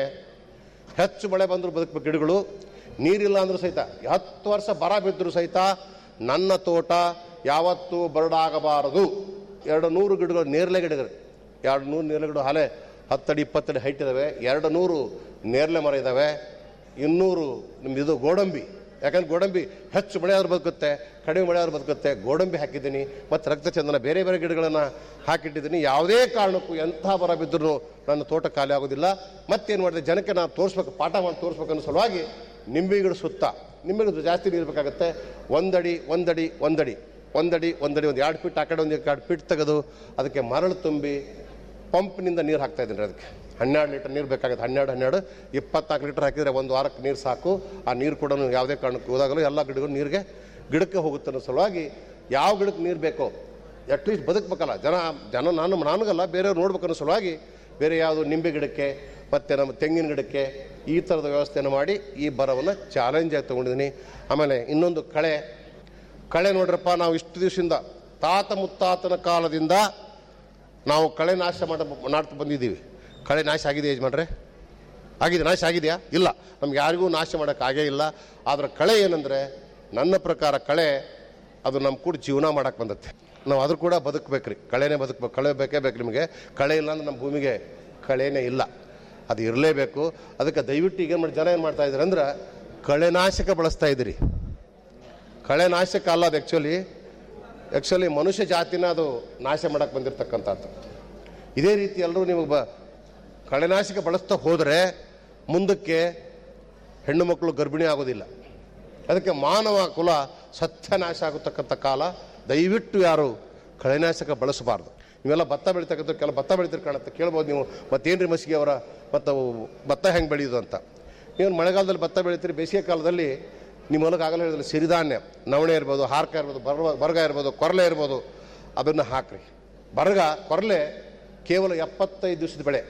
ಹೆಚ್ಚು ಮಳೆ ಬಂದರೂ ಬದುಕಬೇಕು ಗಿಡಗಳು ನೀರಿಲ್ಲ ಅಂದ್ರೂ ಸಹಿತ ಹತ್ತು ವರ್ಷ ಬರ ಬಿದ್ದರೂ ಸಹಿತ ನನ್ನ ತೋಟ ಯಾವತ್ತೂ ಬರಡಾಗಬಾರದು ಎರಡು ನೂರು ಗಿಡಗಳು ನೇರಳೆ ಗಿಡಗಳು ಎರಡು ನೂರು ನೇರಳೆ ಗಿಡ ಹಾಲೆ ಹತ್ತಡಿ ಇಪ್ಪತ್ತಡಿ ಹೈಟ್ ಇದ್ದಾವೆ ಎರಡು ನೂರು ನೇರಳೆ ಮರ ಇದ್ದಾವೆ ಇನ್ನೂರು ನಿಮ್ದು ಇದು ಗೋಡಂಬಿ ಯಾಕಂದ್ರೆ ಗೋಡಂಬಿ ಹೆಚ್ಚು ಮಳೆ ಆದ್ರೂ ಬದುಕುತ್ತೆ ಕಡಿಮೆ ಮಳೆ ಆದ್ರೂ ಬದುಕುತ್ತೆ ಗೋಡಂಬಿ ಹಾಕಿದ್ದೀನಿ ಮತ್ತು ರಕ್ತಚಂದನ ಬೇರೆ ಬೇರೆ ಗಿಡಗಳನ್ನು ಹಾಕಿಟ್ಟಿದ್ದೀನಿ ಯಾವುದೇ ಕಾರಣಕ್ಕೂ ಎಂಥ ಬರ ಬಿದ್ದರೂ ನನ್ನ ತೋಟ ಖಾಲಿ ಆಗೋದಿಲ್ಲ ಮತ್ತೇನು ಮಾಡಿದೆ ಜನಕ್ಕೆ ನಾನು ತೋರಿಸ್ಬೇಕು ಪಾಠ ಮಾಡಿ ತೋರಿಸ್ಬೇಕು ಅನ್ನೋ ಸಲುವಾಗಿ ನಿಂಬೆ ಗಿಡ ಸುತ್ತ ನಿಂಬೆ ಗಿಡ ಜಾಸ್ತಿ ನೀರು ಬೇಕಾಗುತ್ತೆ ಒಂದಡಿ ಒಂದಡಿ ಒಂದಡಿ ಒಂದಡಿ ಒಂದಡಿ ಒಂದು ಎರಡು ಫೀಟ್ ಆ ಕಡೆ ಒಂದು ಎರಡು ಫೀಟ್ ತೆಗೆದು ಅದಕ್ಕೆ ಮರಳು ತುಂಬಿ ಪಂಪ್ನಿಂದ ನೀರು ಹಾಕ್ತಾ ಇದ್ದೀನಿ ಅದಕ್ಕೆ ಹನ್ನೆರಡು ಲೀಟರ್ ನೀರು ಬೇಕಾಗುತ್ತೆ ಹನ್ನೆರಡು ಹನ್ನೆರಡು ಇಪ್ಪತ್ನಾಲ್ಕು ಲೀಟರ್ ಹಾಕಿದರೆ ಒಂದು ವಾರಕ್ಕೆ ನೀರು ಸಾಕು ಆ ನೀರು ಕೂಡ ಯಾವುದೇ ಕಾರಣಕ್ಕೂ ಹೋದಾಗಲೂ ಎಲ್ಲ ಗಿಡಗಳು ನೀರಿಗೆ ಗಿಡಕ್ಕೆ ಹೋಗುತ್ತೆ ಅನ್ನೋ ಸಲುವಾಗಿ ಯಾವ ಗಿಡಕ್ಕೆ ನೀರು ಬೇಕೋ ಅಟ್ಲೀಸ್ಟ್ ಬದುಕಬೇಕಲ್ಲ ಜನ ಜನ ನಾನು ನನಗಲ್ಲ ಬೇರೆಯವ್ರು ನೋಡ್ಬೇಕು ಅನ್ನೋ ಸಲುವಾಗಿ ಬೇರೆ ಯಾವುದು ನಿಂಬೆ ಗಿಡಕ್ಕೆ ಮತ್ತು ನಮ್ಮ ತೆಂಗಿನ ಗಿಡಕ್ಕೆ ಈ ಥರದ ವ್ಯವಸ್ಥೆಯನ್ನು ಮಾಡಿ ಈ ಬರವನ್ನು ಚಾಲೆಂಜಾಗಿ ತೊಗೊಂಡಿದ್ದೀನಿ ಆಮೇಲೆ ಇನ್ನೊಂದು ಕಳೆ ಕಳೆ ನೋಡ್ರಪ್ಪ ನಾವು ಇಷ್ಟು ದಿವಸದಿಂದ ತಾತ ಮುತ್ತಾತನ ಕಾಲದಿಂದ ನಾವು ಕಳೆ ನಾಶ ಮಾಡ ಮಾಡ್ತಾ ಬಂದಿದ್ದೀವಿ ಕಳೆ ನಾಶ ಆಗಿದೆ ಯಜಮಾನ್ರೆ ಆಗಿದೆ ನಾಶ ಆಗಿದೆಯಾ ಇಲ್ಲ ನಮ್ಗೆ ಯಾರಿಗೂ ನಾಶ ಮಾಡೋಕ್ಕೆ ಆಗೇ ಇಲ್ಲ ಆದರೆ ಕಳೆ ಏನಂದರೆ ನನ್ನ ಪ್ರಕಾರ ಕಳೆ ಅದು ನಮ್ಮ ಕೂಡ ಜೀವನ ಮಾಡಕ್ಕೆ ಬಂದತ್ತೆ ನಾವು ಅದ್ರ ಕೂಡ ಬದುಕಬೇಕ್ರಿ ಕಳೆನೇ ಬದುಕಬೇಕು ಕಳೆ ಬೇಕೇ ಬೇಕು ನಿಮಗೆ ಕಳೆ ಇಲ್ಲ ಅಂದ್ರೆ ನಮ್ಮ ಭೂಮಿಗೆ ಕಳೆನೇ ಇಲ್ಲ ಅದು ಇರಲೇಬೇಕು ಅದಕ್ಕೆ ದಯವಿಟ್ಟು ಈಗ ಏನು ಮಾಡಿ ಜನ ಏನು ಮಾಡ್ತಾ ಇದ್ದಾರೆ ಅಂದ್ರೆ ಕಳೆನಾಶಕ ಬಳಸ್ತಾ ಇದ್ದೀರಿ ಕಳೆನಾಶಕ ಅಲ್ಲ ಅದು ಆ್ಯಕ್ಚುಲಿ ಆ್ಯಕ್ಚುಲಿ ಮನುಷ್ಯ ಜಾತಿನ ಅದು ನಾಶ ಮಾಡಕ್ಕೆ ಬಂದಿರತಕ್ಕಂಥದ್ದು ಇದೇ ರೀತಿ ಎಲ್ಲರೂ ನೀವು ಬ ಕಳೆನಾಶಕ ಬಳಸ್ತಾ ಹೋದರೆ ಮುಂದಕ್ಕೆ ಹೆಣ್ಣು ಮಕ್ಕಳು ಗರ್ಭಿಣಿ ಆಗೋದಿಲ್ಲ ಅದಕ್ಕೆ ಮಾನವ ಕುಲ ಸತ್ಯನಾಶ ಆಗತಕ್ಕಂಥ ಕಾಲ ದಯವಿಟ್ಟು ಯಾರು ಕಳೆನಾಶಕ ಬಳಸಬಾರ್ದು ನೀವೆಲ್ಲ ಭತ್ತ ಬೆಳಿತಕ್ಕಂಥ ಕೆಲ ಭತ್ತ ಬೆಳಿತೀರಿ ಕಾಣುತ್ತೆ ಕೇಳ್ಬೋದು ನೀವು ಮತ್ತೇನ್ರಿ ಮಸಿಗೆ ಅವರ ಮತ್ತು ಭತ್ತ ಹೆಂಗೆ ಬೆಳೆಯೋದು ಅಂತ ನೀವು ಮಳೆಗಾಲದಲ್ಲಿ ಭತ್ತ ಬೆಳಿತೀರಿ ಬೇಸಿಗೆ ಕಾಲದಲ್ಲಿ ನಿಮ್ಮ ಹೊಲಕ್ಕೆ ಆಗಲೇ ಹೇಳಿದ್ರೆ ಸಿರಿಧಾನ್ಯ ನವಣೆ ಇರ್ಬೋದು ಹಾರ್ಕ ಇರ್ಬೋದು ಬರ ಬರಗ ಇರ್ಬೋದು ಕೊರಲೆ ಇರ್ಬೋದು ಅದನ್ನು ಹಾಕ್ರಿ ಬರಗ ಕೊರಲೆ ಕೇವಲ ಎಪ್ಪತ್ತೈದು ದಿವಸದ ಬೆಳೆ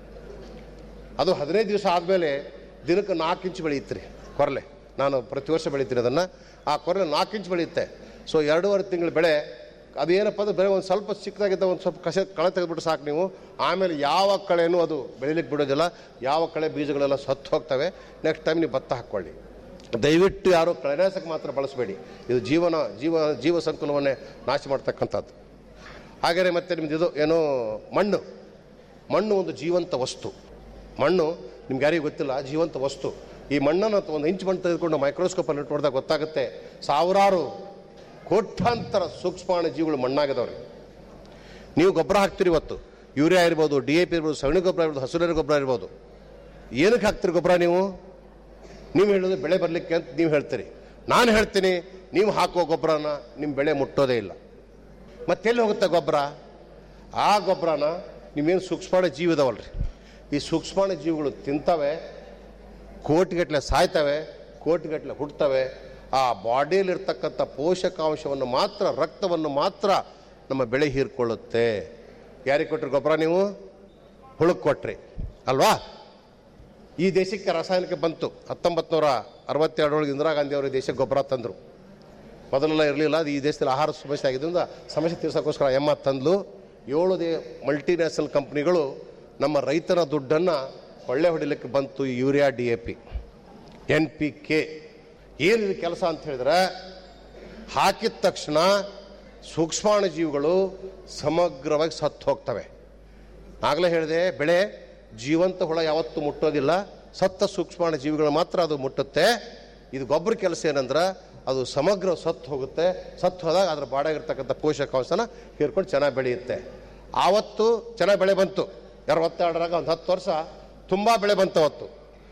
ಅದು ಹದಿನೈದು ದಿವಸ ಆದಮೇಲೆ ದಿನಕ್ಕೆ ನಾಲ್ಕು ಇಂಚು ಬೆಳೆಯುತ್ತೆ ರೀ ಕೊರಲೆ ನಾನು ಪ್ರತಿ ವರ್ಷ ಬೆಳಿತೀನಿ ಅದನ್ನು ಆ ಕೊರಲೆ ನಾಲ್ಕು ಇಂಚು ಬೆಳೆಯುತ್ತೆ ಸೊ ಎರಡೂವರೆ ತಿಂಗಳ ಬೆಳೆ ಅದೇನಪ್ಪ ಅಂದ್ರೆ ಬರೀ ಒಂದು ಸ್ವಲ್ಪ ಚಿಕ್ಕದಾಗಿದ್ದ ಒಂದು ಸ್ವಲ್ಪ ಕಸ ಕಳೆ ತೆಗೆದ್ಬಿಟ್ಟು ಸಾಕು ನೀವು ಆಮೇಲೆ ಯಾವ ಕಳೆನೂ ಅದು ಬೆಳಿಲಿಕ್ಕೆ ಬಿಡೋದಿಲ್ಲ ಯಾವ ಕಳೆ ಬೀಜಗಳೆಲ್ಲ ಸತ್ತು ಹೋಗ್ತವೆ ನೆಕ್ಸ್ಟ್ ಟೈಮ್ ನೀವು ಭತ್ತ ಹಾಕ್ಕೊಳ್ಳಿ ದಯವಿಟ್ಟು ಯಾರು ಕಳೆನಾಶಕ ಮಾತ್ರ ಬಳಸಬೇಡಿ ಇದು ಜೀವನ ಜೀವ ಜೀವ ಸಂಕುಲವನ್ನೇ ನಾಶ ಮಾಡ್ತಕ್ಕಂಥದ್ದು ಹಾಗೆಯೇ ಮತ್ತೆ ನಿಮ್ದು ಇದು ಏನು ಮಣ್ಣು ಮಣ್ಣು ಒಂದು ಜೀವಂತ ವಸ್ತು ಮಣ್ಣು ನಿಮ್ಗೆ ಯಾರಿಗೂ ಗೊತ್ತಿಲ್ಲ ಜೀವಂತ ವಸ್ತು ಈ ಮಣ್ಣನ್ನು ಅಥವಾ ಒಂದು ಇಂಚು ಮಣ್ಣು ತೆಗೆದುಕೊಂಡು ಮೈಕ್ರೋಸ್ಕೋಪಲ್ಲಿ ಇಟ್ಟು ನೋಡಿದಾಗ ಗೊತ್ತಾಗುತ್ತೆ ಸಾವಿರಾರು ಕೋಟ್ಯಾಂತರ ಸೂಕ್ಷ್ಮಾಣು ಜೀವಿಗಳು ಮಣ್ಣಾಗಿದವ್ರಿ ನೀವು ಗೊಬ್ಬರ ಹಾಕ್ತೀರಿ ಇವತ್ತು ಯೂರಿಯಾ ಇರ್ಬೋದು ಡಿ ಎ ಪಿ ಇರ್ಬೋದು ಸಗಣಿ ಗೊಬ್ಬರ ಇರ್ಬೋದು ಹಸುರಿನ ಗೊಬ್ಬರ ಇರ್ಬೋದು ಏನಕ್ಕೆ ಹಾಕ್ತೀರಿ ಗೊಬ್ಬರ ನೀವು ನೀವು ಹೇಳೋದು ಬೆಳೆ ಬರಲಿಕ್ಕೆ ಅಂತ ನೀವು ಹೇಳ್ತೀರಿ ನಾನು ಹೇಳ್ತೀನಿ ನೀವು ಹಾಕುವ ಗೊಬ್ಬರನ ನಿಮ್ಮ ಬೆಳೆ ಮುಟ್ಟೋದೇ ಇಲ್ಲ ಮತ್ತೆಲ್ಲಿ ಹೋಗುತ್ತೆ ಗೊಬ್ಬರ ಆ ಗೊಬ್ಬರನ ನಿಮ್ಮೇನು ಸೂಕ್ಷ್ಮಾಣು ಜೀವ ಇದಾವಲ್ರಿ ಈ ಸೂಕ್ಷ್ಮಾಣು ಜೀವಿಗಳು ತಿಂತವೆ ಕೋಟಿಗಟ್ಟಲೆ ಸಾಯ್ತವೆ ಕೋಟಿಗಟ್ಟಲೆ ಹುಟ್ಟುತ್ತವೆ ಆ ಬಾಡಿಯಲ್ಲಿರ್ತಕ್ಕಂಥ ಪೋಷಕಾಂಶವನ್ನು ಮಾತ್ರ ರಕ್ತವನ್ನು ಮಾತ್ರ ನಮ್ಮ ಬೆಳೆ ಹೀರ್ಕೊಳ್ಳುತ್ತೆ ಯಾರಿಗೆ ಕೊಟ್ರಿ ಗೊಬ್ಬರ ನೀವು ಹುಳಕ್ಕೆ ಕೊಟ್ರಿ ಅಲ್ವಾ ಈ ದೇಶಕ್ಕೆ ರಾಸಾಯನಿಕ ಬಂತು ಹತ್ತೊಂಬತ್ತು ನೂರ ಅರವತ್ತೆರಡರೊಳಗೆ ಇಂದಿರಾ ಗಾಂಧಿ ಅವರು ಈ ದೇಶಕ್ಕೆ ಗೊಬ್ಬರ ತಂದರು ಮೊದಲೆಲ್ಲ ಇರಲಿಲ್ಲ ಅದು ಈ ದೇಶದಲ್ಲಿ ಆಹಾರ ಸಮಸ್ಯೆ ಆಗಿದ್ದರಿಂದ ಸಮಸ್ಯೆ ತೀರ್ಸೋಕ್ಕೋಸ್ಕರ ಎಮ್ಮ ತಂದ್ಲು ಏಳು ದೇ ಮಲ್ಟಿನ್ಯಾಷನಲ್ ಕಂಪ್ನಿಗಳು ನಮ್ಮ ರೈತನ ದುಡ್ಡನ್ನು ಕೊಳ್ಳೆ ಹೊಡಿಲಿಕ್ಕೆ ಬಂತು ಈ urea D A P N P K ಏನಿದೆ ಕೆಲಸ ಅಂತ ಹೇಳಿದ್ರೆ ಹಾಕಿದ ತಕ್ಷಣ ಸೂಕ್ಷ್ಮಾಣು ಜೀವಿಗಳು ಸಮಗ್ರವಾಗಿ ಸತ್ತು ಹೋಗ್ತವೆ ಆಗಲೇ ಹೇಳಿದೆ ಬೆಳೆ ಜೀವಂತ ಹುಳ ಯಾವತ್ತೂ ಮುಟ್ಟೋದಿಲ್ಲ ಸತ್ತ ಸೂಕ್ಷ್ಮಾಣು ಜೀವಿಗಳು ಮಾತ್ರ ಅದು ಮುಟ್ಟುತ್ತೆ ಇದು ಗೊಬ್ಬರ ಕೆಲಸ ಏನಂದ್ರೆ ಅದು ಸಮಗ್ರ ಸತ್ತು ಹೋಗುತ್ತೆ ಸತ್ತು ಹೋದಾಗ ಅದ್ರ ಬಾಡಾಗಿರ್ತಕ್ಕಂಥ ಪೋಷಕಾಂಶನ ಹೀರ್ಕೊಂಡು ಚೆನ್ನಾಗಿ ಬೆಳೆಯುತ್ತೆ ಆವತ್ತು ಚೆನ್ನಾಗಿ ಬೆಳೆ ಬಂತು ಅರವತ್ತೆರಡರಾಗ ಒಂದು ಹತ್ತು ವರ್ಷ ತುಂಬ ಬೆಳೆ ಬಂತು ಅವತ್ತು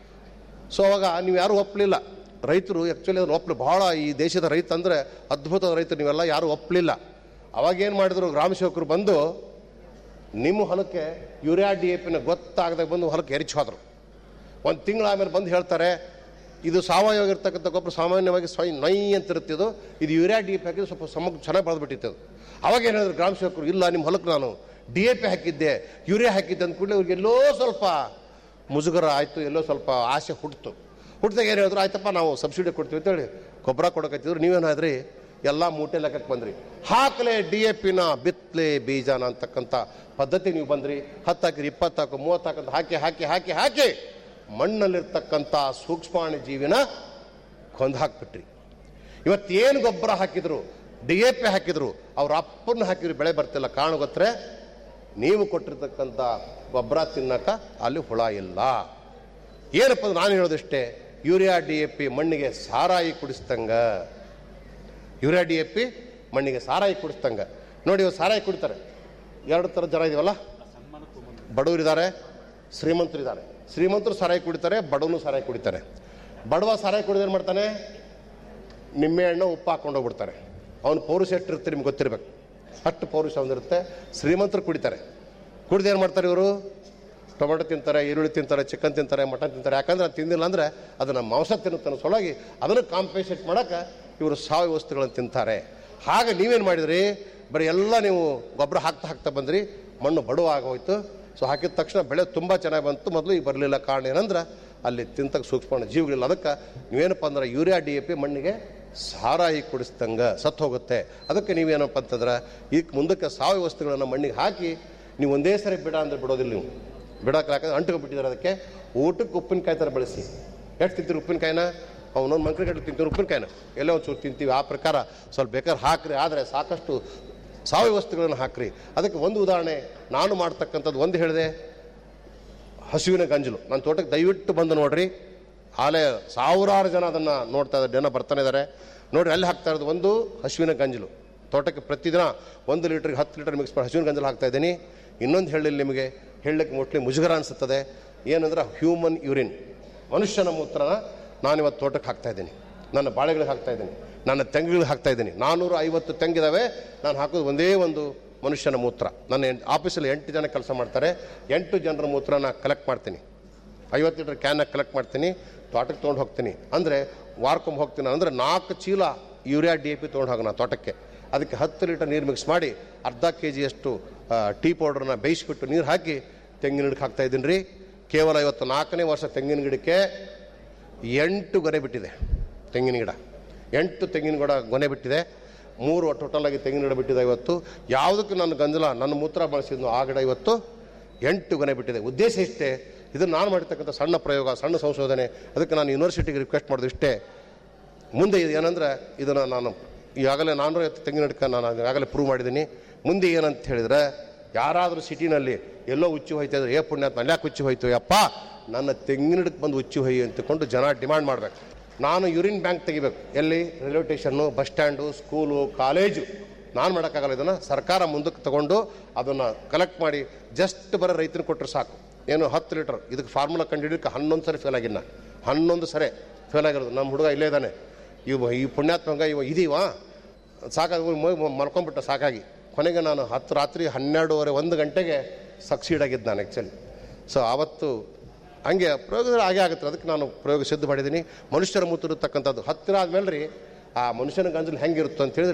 ಸೊ ಅವಾಗ ನೀವು ಯಾರು ಒಪ್ಪಲಿಲ್ಲ ರೈತರು ಆ್ಯಕ್ಚುಲಿ ಅದನ್ನು ಒಪ್ಪಲಿ ಭಾಳ ಈ ದೇಶದ ರೈತ ಅಂದರೆ ಅದ್ಭುತ ರೈತರು ನೀವೆಲ್ಲ ಯಾರು ಒಪ್ಪಲಿಲ್ಲ ಅವಾಗ ಏನು ಮಾಡಿದ್ರು ಗ್ರಾಮ ಸೇವಕರು ಬಂದು ನಿಮ್ಮ ಹೊಲಕ್ಕೆ ಯೂರಿಯಾ ಡಿ ಎ ಪಿನ ಗೊತ್ತಾಗದಾಗ ಬಂದು ಹೊಲಕ್ಕೆ ಎರಿಚ್ ಹೋದ್ರು ಒಂದು ತಿಂಗಳ ಆಮೇಲೆ ಬಂದು ಹೇಳ್ತಾರೆ ಇದು ಸಾವಯವ ಇರ್ತಕ್ಕಂಥ ಗೊಬ್ಬರ ಸಾಮಾನ್ಯವಾಗಿ ಸ್ವೈ ನೈ ಅಂತ ಇರುತ್ತಿದ್ದು ಇದು ಯೂರಿಯಾ ಡಿ ಎ ಪಿ ಹಾಕಿದ್ರೆ ಸ್ವಲ್ಪ ಸಮಗ್ ಚೆನ್ನಾಗಿ ಬೆಳೆದ್ಬಿಟ್ಟಿತ್ತು ಅದು ಅವಾಗ ಏನು ಹೇಳಿದ್ರು ಗ್ರಾಮ ಸೇವಕರು ಇಲ್ಲ ನಿಮ್ಮ ಹೊಲಕ್ಕೆ ನಾನು ಡಿ ಎ ಪಿ ಹಾಕಿದ್ದೆ ಯೂರಿಯಾ ಹಾಕಿದ್ದೆ ಅಂದ ಕೂಡಲೇ ಅವ್ರಿಗೆ ಎಲ್ಲೋ ಸ್ವಲ್ಪ ಮುಜುಗರ ಆಯಿತು ಎಲ್ಲೋ ಸ್ವಲ್ಪ ಆಸೆ ಹುಟ್ಟಿತು ಹುಟ್ಟಿದಾಗ ಏನು ಹೇಳಿದ್ರು ಆಯ್ತಪ್ಪ ನಾವು ಸಬ್ಸಿಡಿ ಕೊಡ್ತೀವಿ ಅಂತೇಳಿ ಗೊಬ್ಬರ ಕೊಡಕತ್ತಿದ್ರು ನೀವೇನಾದ್ರಿ ಎಲ್ಲ ಮೂಟೆ ಲೆಕ್ಕಕ್ಕೆ ಬಂದ್ರಿ ಹಾಕಲೆ ಡಿ ಎ ಪಿನ ಬಿತ್ತಲೆ ಬೀಜನ ಅಂತಕ್ಕಂಥ ಪದ್ಧತಿ ನೀವು ಬಂದ್ರಿ ಹತ್ತು ಹಾಕಿರಿ ಇಪ್ಪತ್ತು ಹಾಕು ಮೂವತ್ತು ಹಾಕಂತ ಹಾಕಿ ಹಾಕಿ ಹಾಕಿ ಹಾಕಿ ಮಣ್ಣಲ್ಲಿರ್ತಕ್ಕಂಥ ಸೂಕ್ಷ್ಮಾಣು ಜೀವಿನ ಕೊಂದು ಹಾಕ್ಬಿಟ್ರಿ ಇವತ್ತೇನು ಗೊಬ್ಬರ ಹಾಕಿದ್ರು ಡಿ ಎ ಪಿ ಹಾಕಿದ್ರು ಅವ್ರ ಅಪ್ಪನ ಹಾಕಿದ್ರು ಬೆಳೆ ಬರ್ತಿಲ್ಲ ಕಾರಣ ಗೊತ್ತರೆ ನೀವು ಕೊಟ್ಟಿರ್ತಕ್ಕಂಥ ಗೊಬ್ಬರ ತಿನ್ನಕ ಅಲ್ಲಿ ಹುಳ ಇಲ್ಲ ಏನಪ್ಪ ಅಂದ್ರೆ ನಾನು ಹೇಳೋದಿಷ್ಟೇ ಯೂರಿಯಾ ಡಿ ಎ ಪಿ ಮಣ್ಣಿಗೆ ಸಾರಾಯಿ ಕುಡಿಸ್ತಂಗ ಯೂರಿಯಾ ಡಿ ಎ ಪಿ ಮಣ್ಣಿಗೆ ಸಾರಾಯಿ ಕುಡಿಸ್ತಂಗ ನೋಡಿ ಇವಾಗ ಸಾರಾಯಿ ಕುಡಿತಾರೆ ಎರಡು ಥರ ಜನ ಇದೀವಲ್ಲ ಬಡವರಿದ್ದಾರೆ ಶ್ರೀಮಂತರಿದ್ದಾರೆ ಶ್ರೀಮಂತರು ಸಾರಾಯಿ ಕುಡಿತಾರೆ ಬಡವನು ಸಾರಾಯಿ ಕುಡಿತಾರೆ ಬಡವ ಸಾರಾಯಿ ಕುಡಿದು ಏನು ಮಾಡ್ತಾನೆ ನಿಂಬೆ ಹಣ್ಣು ಉಪ್ಪು ಹಾಕೊಂಡು ಹೋಗ್ಬಿಡ್ತಾರೆ ಅವನು ಪೌರುಷ ಎಷ್ಟಿರುತ್ತೆ ನಿಮ್ಗೆ ಗೊತ್ತಿರ್ಬೇಕು ಅಷ್ಟು ಪೌರುಷ ಒಂದಿರುತ್ತೆ ಶ್ರೀಮಂತರು ಕುಡಿತಾರೆ ಕುಡಿದು ಏನು ಮಾಡ್ತಾರೆ ಇವರು ಟೊಮೆಟೊ ತಿಂತಾರೆ ಈರುಳ್ಳಿ ತಿಂತಾರೆ ಚಿಕನ್ ತಿಂತಾರೆ ಮಟನ್ ತಿಂತಾರೆ ಯಾಕಂದ್ರೆ ಅದು ತಿಂದಿಲ್ಲ ಅಂದರೆ ಅದನ್ನು ಮಾಂಸ ತಿನ್ನುತ್ತೆ ಅನ್ನೋ ಸಲುವಾಗಿ ಅದನ್ನು ಕಾಂಪನ್ಸೇಟ್ ಮಾಡೋಕೆ ಇವರು ಸಾವಯವ ವಸ್ತುಗಳನ್ನು ತಿಂತಾರೆ ಹಾಗೆ ನೀವೇನು ಮಾಡಿದ್ರಿ ಬರೀ ಎಲ್ಲ ನೀವು ಗೊಬ್ಬರ ಹಾಕ್ತಾ ಹಾಕ್ತಾ ಬಂದ್ರಿ ಮಣ್ಣು ಬಡವ ಆಗೋಯ್ತು ಸೊ ಹಾಕಿದ ತಕ್ಷಣ ಬೆಳೆ ತುಂಬ ಚೆನ್ನಾಗಿ ಬಂತು ಮೊದಲು ಈಗ ಬರಲಿಲ್ಲ ಕಾರಣ ಏನಂದ್ರೆ ಅಲ್ಲಿ ತಿಂತಕ್ಕೆ ಸೂಕ್ಷ್ಮ ಜೀವಿಗಳಿಲ್ಲ ಅದಕ್ಕೆ ನೀವೇನಪ್ಪ ಅಂದ್ರೆ ಯೂರಿಯಾ ಡಿ ಎ ಪಿ ಮಣ್ಣಿಗೆ ಸಾರಾಯಿ ಕುಡಿಸ್ದಂಗೆ ಸತ್ತು ಹೋಗುತ್ತೆ ಅದಕ್ಕೆ ನೀವೇನಪ್ಪ ಅಂತಂದ್ರೆ ಈಗ ಮುಂದಕ್ಕೆ ಸಾವಯವ ವಸ್ತುಗಳನ್ನು ಮಣ್ಣಿಗೆ ಹಾಕಿ ನೀವು ಒಂದೇ ಸರಿ ಬಿಡ ಅಂದ್ರೆ ಬಿಡೋದಿಲ್ಲ ನೀವು ಬಿಡಕ್ಕೆ ಯಾಕಂದ್ರೆ ಅಂಟ್ಕೊಂಡ್ಬಿಟ್ಟಿದ್ದಾರೆ ಅದಕ್ಕೆ ಊಟಕ್ಕೆ ಉಪ್ಪಿನಕಾಯಿ ಥರ ಬಳಸಿ ಎಷ್ಟು ತಿಂತೀರಿ ಉಪ್ಪಿನಕಾಯಿನ ಅವನೊಂದು ಮಂಕ್ರಿ ಗಟ್ಟಲೆ ತಿಂತೀವಿ ಉಪ್ಪಿನಕಾಯಿನ ಎಲ್ಲೋ ಒಂಚೂರು ತಿಂತೀವಿ ಆ ಪ್ರಕಾರ ಸ್ವಲ್ಪ ಬೇಕಾದ್ರೆ ಹಾಕ್ರಿ ಆದರೆ ಸಾಕಷ್ಟು ಸಾವಯವ ವಸ್ತುಗಳನ್ನು ಹಾಕ್ರಿ ಅದಕ್ಕೆ ಒಂದು ಉದಾಹರಣೆ ನಾನು ಮಾಡ್ತಕ್ಕಂಥದ್ದು ಒಂದು ಹೇಳಿದೆ ಹಸುವಿನ ಗಂಜಲು ನನ್ನ ತೋಟಕ್ಕೆ ದಯವಿಟ್ಟು ಬಂದು ನೋಡ್ರಿ ಆಲೆ ಸಾವಿರಾರು ಜನ ಅದನ್ನು ನೋಡ್ತಾ ಇದ್ದಾರೆ ಜನ ಬರ್ತಾನೆ ಇದ್ದಾರೆ ನೋಡ್ರಿ ಅಲ್ಲಿ ಹಾಕ್ತಾ ಇರೋದು ಒಂದು ಹಸುವಿನ ಗಂಜಲು ತೋಟಕ್ಕೆ ಪ್ರತಿದಿನ ಒಂದು ಲೀಟ್ರಿಗೆ ಹತ್ತು ಲೀಟರ್ ಮಿಕ್ಸ್ ಮಾಡಿ ಹಸುವಿನ ಗಂಜಲು ಹಾಕ್ತಾ ಇದ್ದೀನಿ ಇನ್ನೊಂದು ಹೇಳಿಲ್ಲ ನಿಮಗೆ ಹೇಳಲಿಕ್ಕೆ ಮುಟ್ಲಿ ಮುಜುಗರ ಅನಿಸುತ್ತದೆ ಏನಂದ್ರೆ ಹ್ಯೂಮನ್ ಯೂರಿನ್ ಮನುಷ್ಯನ ಮೂತ್ರನ ನಾನಿವತ್ತು ತೋಟಕ್ಕೆ ಹಾಕ್ತಾ ಇದ್ದೀನಿ ನನ್ನ ಬಾಳೆಗಳಿಗೆ ಹಾಕ್ತಾ ಇದ್ದೀನಿ ನನ್ನ ತೆಂಗುಗಳಿಗೆ ಹಾಕ್ತಾ ಇದ್ದೀನಿ ನಾನ್ನೂರ ಐವತ್ತು ತೆಂಗಿದಾವೆ ನಾನು ಹಾಕೋದು ಒಂದೇ ಒಂದು ಮನುಷ್ಯನ ಮೂತ್ರ ನನ್ನ ಎಂಟ್- ಆಫೀಸಲ್ಲಿ ಎಂಟು ಜನ ಕೆಲಸ ಮಾಡ್ತಾರೆ ಎಂಟು ಜನರ ಮೂತ್ರನ ಕಲೆಕ್ಟ್ ಮಾಡ್ತೀನಿ ಐವತ್ತು ಲೀಟರ್ ಕ್ಯಾನ್ನ ಕಲೆಕ್ಟ್ ಮಾಡ್ತೀನಿ ತೋಟಕ್ಕೆ ತೊಗೊಂಡು ಹೋಗ್ತೀನಿ ಅಂದರೆ ವಾರ್ಕೊಂಬ ಹೋಗ್ತೀನಿ ಅಂದರೆ ನಾಲ್ಕು ಚೀಲ ಯೂರಿಯಾ ಡಿ ಎ ಪಿ ತೊಗೊಂಡು ಹೋಗೋಣ ತೋಟಕ್ಕೆ ಅದಕ್ಕೆ ಹತ್ತು ಲೀಟರ್ ನೀರು ಮಿಕ್ಸ್ ಮಾಡಿ ಅರ್ಧ ಕೆ ಜಿಯಷ್ಟು ಟೀ ಪೌಡ್ರನ್ನ ಬೇಯಿಸ್ಬಿಟ್ಟು ನೀರು ಹಾಕಿ ತೆಂಗಿನ ಗಿಡಕ್ಕೆ ಹಾಕ್ತಾ ಇದ್ದೀನಿ ರೀ ಕೇವಲ ಇವತ್ತು ನಾಲ್ಕನೇ ವರ್ಷ ತೆಂಗಿನ ಗಿಡಕ್ಕೆ ಎಂಟು ಗೊನೆ ಬಿಟ್ಟಿದೆ ತೆಂಗಿನ ಗಿಡ ಎಂಟು ತೆಂಗಿನ ಗಿಡ ಗೊನೆ ಬಿಟ್ಟಿದೆ ಮೂರು ಟೋಟಲ್ ಆಗಿ ತೆಂಗಿನ ಗಿಡ ಬಿಟ್ಟಿದೆ ಇವತ್ತು ಯಾವುದಕ್ಕೂ ನನ್ನ ಗಂಜಲ ನನ್ನ ಮೂತ್ರ ಬಳಸಿದ್ನು ಆ ಗಿಡ ಇವತ್ತು ಎಂಟು ಗೊನೆ ಬಿಟ್ಟಿದೆ ಉದ್ದೇಶ ಇಷ್ಟೇ ಇದು ನಾನು ಮಾಡಿರ್ತಕ್ಕಂಥ ಸಣ್ಣ ಪ್ರಯೋಗ ಸಣ್ಣ ಸಂಶೋಧನೆ ಅದಕ್ಕೆ ನಾನು ಯೂನಿವರ್ಸಿಟಿಗೆ ರಿಕ್ವೆಸ್ಟ್ ಮಾಡೋದು ಇಷ್ಟೇ ಮುಂದೆ ಇದು ಏನಂದ್ರೆ ಇದನ್ನು ನಾನು ಈಗಾಗಲೇ ನಾನ್ನೂರ ಐವತ್ತು ತೆಂಗಿನ ಗಿಡಕ್ಕೆ ನಾನು ಈಗಾಗಲೇ ಪ್ರೂವ್ ಮಾಡಿದ್ದೀನಿ ಮುಂದೆ ಏನಂತ ಹೇಳಿದ್ರೆ ಯಾರಾದರೂ ಸಿಟಿನಲ್ಲಿ ಎಲ್ಲೋ ಹುಚ್ಚು ಹೋಯ್ತಾ ಇದ್ರೆ ಏ ಪುಣ್ಯಾತ್ಮ ಅಲ್ಯಾಕೆ ಹುಚ್ಚು ಹೋಯ್ತು ಯಪ್ಪ ನನ್ನ ತೆಂಗಿನ ಗಿಡಕ್ಕೆ ಬಂದು ಹುಚ್ಚು ಹೊಯ್ ಅಂತಕೊಂಡು ಜನ ಡಿಮಾಂಡ್ ಮಾಡಬೇಕು ನಾನು ಯೂರಿನ್ ಬ್ಯಾಂಕ್ ತೆಗಿಬೇಕು ಎಲ್ಲಿ railway station bus stand school college ನಾನು ಮಾಡೋಕ್ಕಾಗಲ್ಲ ಇದನ್ನು ಸರ್ಕಾರ ಮುಂದಕ್ಕೆ ತಗೊಂಡು ಅದನ್ನು ಕಲೆಕ್ಟ್ ಮಾಡಿ ಜಸ್ಟ್ ಬರೋ ರೈತನ ಕೊಟ್ಟರೆ ಸಾಕು ಏನು ಹತ್ತು ಲೀಟರ್ ಇದಕ್ಕೆ ಫಾರ್ಮುಲಾ ಕಂಡುಹಿಡಿಯೋಕ್ಕೆ ಹನ್ನೊಂದು ಸರಿ ಫೇಲ್ ಆಗಿನ್ನ ಹನ್ನೊಂದು ಸರಿ ಫೇಲ್ ಆಗಿರೋದು ನಮ್ಮ ಹುಡುಗ ಇಲ್ಲೇ ಇದ್ದಾನೆ ಇವ ಈ ಪುಣ್ಯಾತ್ಮಂಗ ಇವ ಇದೀವ ಸಾಕಾಗಿ ಮಲ್ಕೊಂಡ್ಬಿಟ್ಟ ಸಾಕಾಗಿ ಕೊನೆಗೆ ನಾನು ಹತ್ತು ರಾತ್ರಿ ಹನ್ನೆರಡೂವರೆ ಒಂದು ಗಂಟೆಗೆ ಸಕ್ಸೀಡ್ ಆಗಿದ್ದು ನಾನು ಆ್ಯಕ್ಚುಲಿ ಸೊ ಆವತ್ತು ಹಂಗೆ ಪ್ರಯೋಗಗಳು ಹಾಗೆ ಆಗುತ್ತೆ ಅದಕ್ಕೆ ನಾನು ಪ್ರಯೋಗ ಸಿದ್ಧ ಮಾಡಿದ್ದೀನಿ ಮನುಷ್ಯರ ಮೂತ್ರ ಇರ್ತಕ್ಕಂಥದ್ದು ಹತ್ತಿರ ಆದ್ಮೇಲೆ ರೀ ಆ ಮನುಷ್ಯನ ಗಂಜಲು ಹೆಂಗಿರುತ್ತೆ ಅಂತ ಹೇಳಿದ್ರೆ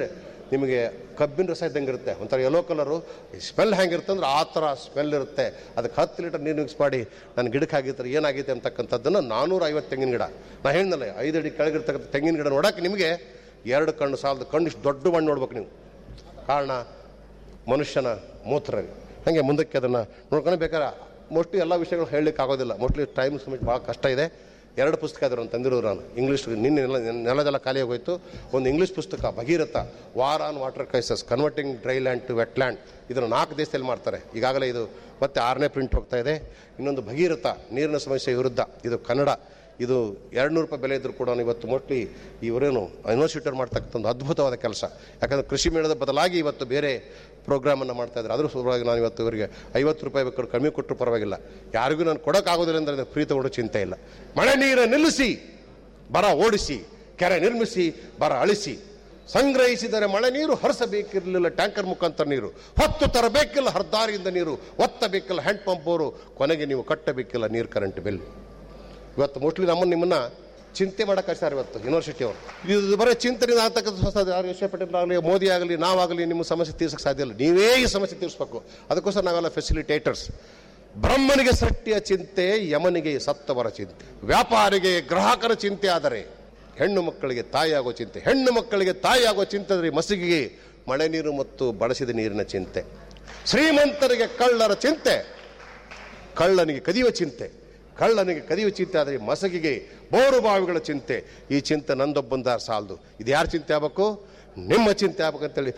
ನಿಮಗೆ ಕಬ್ಬಿನ ರಸ ಇದ್ದಂಗೆ ಇರುತ್ತೆ ಒಂಥರ ಯೆಲ್ಲೋ ಕಲರು ಸ್ಮೆಲ್ ಹೆಂಗಿರುತ್ತೆ ಅಂದ್ರೆ ಆ ಥರ ಸ್ಮೆಲ್ ಇರುತ್ತೆ ಅದಕ್ಕೆ ಹತ್ತು ಲೀಟರ್ ನೀರು ಮಿಕ್ಸ್ ಮಾಡಿ ನನ್ನ ಗಿಡಕ್ಕೆ ಆಗಿರ್ತಾರೆ ಏನಾಗಿದೆ ಅಂತಕ್ಕಂಥದ್ದನ್ನು ನಾನ್ನೂರ ಐವತ್ತು ತೆಂಗಿನ ಗಿಡ ನಾ ಹೇಳಿದ್ನಲ್ಲ ಐದು ಅಡಿ ಕೆಳಗಿರ್ತಕ್ಕಂಥ ತೆಂಗಿನ ಗಿಡ ನೋಡೋಕೆ ನಿಮಗೆ ಎರಡು ಕಣ್ಣು ಸಾಲದು ಕಣ್ಣು ಇಷ್ಟು ದೊಡ್ಡ ಮಣ್ಣು ನೋಡ್ಬೇಕು ನೀವು ಕಾರಣ ಮನುಷ್ಯನ ಮೂತ್ರ ಹಾಗೆ ಮುಂದಕ್ಕೆ ಅದನ್ನು ನೋಡ್ಕೊಂಡು ಬೇಕಾದ್ರೆ ಮೋಸ್ಟ್ಲಿ ಎಲ್ಲ ವಿಷಯಗಳು ಹೇಳಲಿಕ್ಕೆ ಆಗೋದಿಲ್ಲ ಮೋಸ್ಟ್ಲಿ ಟೈಮ್ ಸಮೇತ ಭಾಳ ಕಷ್ಟ ಇದೆ ಎರಡು ಪುಸ್ತಕ ಇದ್ರು ನಾನು ತಂದಿರೋದು ನಾನು ಇಂಗ್ಲೀಷ್ ನಿನ್ನೆ ನೆಲ ನೆಲದೆಲ್ಲ ಖಾಲಿ ಹೋಯ್ತು ಒಂದು ಇಂಗ್ಲೀಷ್ ಪುಸ್ತಕ Bhagiratha war on water crisis converting dry land to wet land ಇದನ್ನು ನಾಲ್ಕು ದೇಶದಲ್ಲಿ ಮಾಡ್ತಾರೆ ಈಗಾಗಲೇ ಇದು ಮತ್ತೆ ಆರನೇ ಪ್ರಿಂಟ್ ಹೋಗ್ತಾ ಇದೆ ಇನ್ನೊಂದು ಭಗೀರಥ ನೀರಿನ ಸಮಸ್ಯೆ ವಿರುದ್ಧ ಇದು ಕನ್ನಡ ಇದು ಎರಡು ನೂರು ರೂಪಾಯಿ ಬೆಲೆ ಇದ್ದರೂ ಕೂಡ ಇವತ್ತು ಮೋಸ್ಟ್ಲಿ ಇವರೇನು ಯೂನಿವರ್ಸಿಟರ್ ಮಾಡ್ತಕ್ಕಂಥ ಒಂದು ಅದ್ಭುತವಾದ ಕೆಲಸ ಯಾಕಂದರೆ ಕೃಷಿ ಮೇಳದ ಬದಲಾಗಿ ಇವತ್ತು ಬೇರೆ ಪ್ರೋಗ್ರಾಮನ್ನು ಮಾಡ್ತಾ ಇದ್ದಾರೆ ಅದ್ರ ಸಲುವಾಗಿ ನಾನು ಇವತ್ತು ಇವರಿಗೆ ಐವತ್ತು ರೂಪಾಯಿ ಬೇಕಾದ್ರೆ ಕಮ್ಮಿ ಕೊಟ್ಟರು ಪರವಾಗಿಲ್ಲ ಯಾರಿಗೂ ನಾನು ಕೊಡೋಕ್ಕಾಗೋದಿಲ್ಲ ಅಂದರೆ ಫ್ರೀ ತಗೊಂಡು ಚಿಂತೆ ಇಲ್ಲ ಮಳೆ ನೀರು ನಿಲ್ಲಿಸಿ ಬರ ಓಡಿಸಿ ಕೆರೆ ನಿರ್ಮಿಸಿ ಬರ ಅಳಿಸಿ ಸಂಗ್ರಹಿಸಿದರೆ ಮಳೆ ನೀರು ಹರಿಸಬೇಕಿರಲಿಲ್ಲ ಟ್ಯಾಂಕರ್ ಮುಖಾಂತರ ನೀರು ಹೊತ್ತು ತರಬೇಕಿಲ್ಲ ಹರ್ದಾರಿಯಿಂದ ನೀರು ಒತ್ತಬೇಕಿಲ್ಲ ಹ್ಯಾಂಡ್ ಪಂಪ್ ಅವರು ಕೊನೆಗೆ ನೀವು ಕಟ್ಟಬೇಕಿಲ್ಲ ನೀರು ಕರೆಂಟ್ ಬಿಲ್ ಇವತ್ತು ಮೋಸ್ಟ್ಲಿ ನಮ್ಮನ್ನು ನಿಮ್ಮನ್ನ ಚಿಂತೆ ಮಾಡಕ್ಕೆ ಕಳಿಸ್ತಾರೆ ಇವತ್ತು ಯೂನಿವರ್ಸಿಟಿ ಅವರು ಇದು ಬರೀ ಚಿಂತನೆ ಆಗ್ತಕ್ಕಂಥ ಸಂಸ್ಥೆ ಯಾರು ಯಶ ಪಟೇಲ್ ಆಗಲಿ ಮೋದಿ ಆಗಲಿ ನಾವಾಗಲಿ ನಿಮ್ಮ ಸಮಸ್ಯೆ ತೀರ್ಸಕ್ಕೆ ಸಾಧ್ಯ ಇಲ್ಲ ನೀವೇ ಈ ಸಮಸ್ಯೆ ತೀರಿಸ್ಬೇಕು ಅದಕ್ಕೋಸ್ಕರ ನಾವೆಲ್ಲ ಫೆಸಿಲಿಟೇಟರ್ಸ್ ಬ್ರಹ್ಮನಿಗೆ ಸೃಷ್ಟಿಯ ಚಿಂತೆ ಯಮನಿಗೆ ಸತ್ತವರ ಚಿಂತೆ ವ್ಯಾಪಾರಿಗೆ ಗ್ರಾಹಕರ ಚಿಂತೆ ಆದರೆ ಹೆಣ್ಣು ಮಕ್ಕಳಿಗೆ ತಾಯಿಯಾಗೋ ಚಿಂತೆ ಹೆಣ್ಣು ಮಕ್ಕಳಿಗೆ ತಾಯಿಯಾಗೋ ಚಿಂತೆ ಅಂದರೆ ಮಸಿಗೆಗೆ ಮಳೆ ನೀರು ಮತ್ತು ಬಳಸಿದ ನೀರಿನ ಚಿಂತೆ ಶ್ರೀಮಂತರಿಗೆ ಕಳ್ಳರ ಚಿಂತೆ ಕಳ್ಳನಿಗೆ ಕದಿಯುವ ಚಿಂತೆ ಕಳ್ಳನಿಗೆ ಕದಿಯುವ ಚಿಂತೆ ಆದರೆ ಮಸಗಿಗೆ ಬೋರು ಬಾವಿಗಳ ಚಿಂತೆ ಈ ಚಿಂತೆ ನಂದೊಬ್ಬಂದ ಸಾಲದು ಇದು ಯಾರ ಚಿಂತೆ ಆಗ್ಬೇಕು ನಿಮ್ಮ ಚಿಂತೆ ಆಗ್ಬೇಕಂತೇಳಿ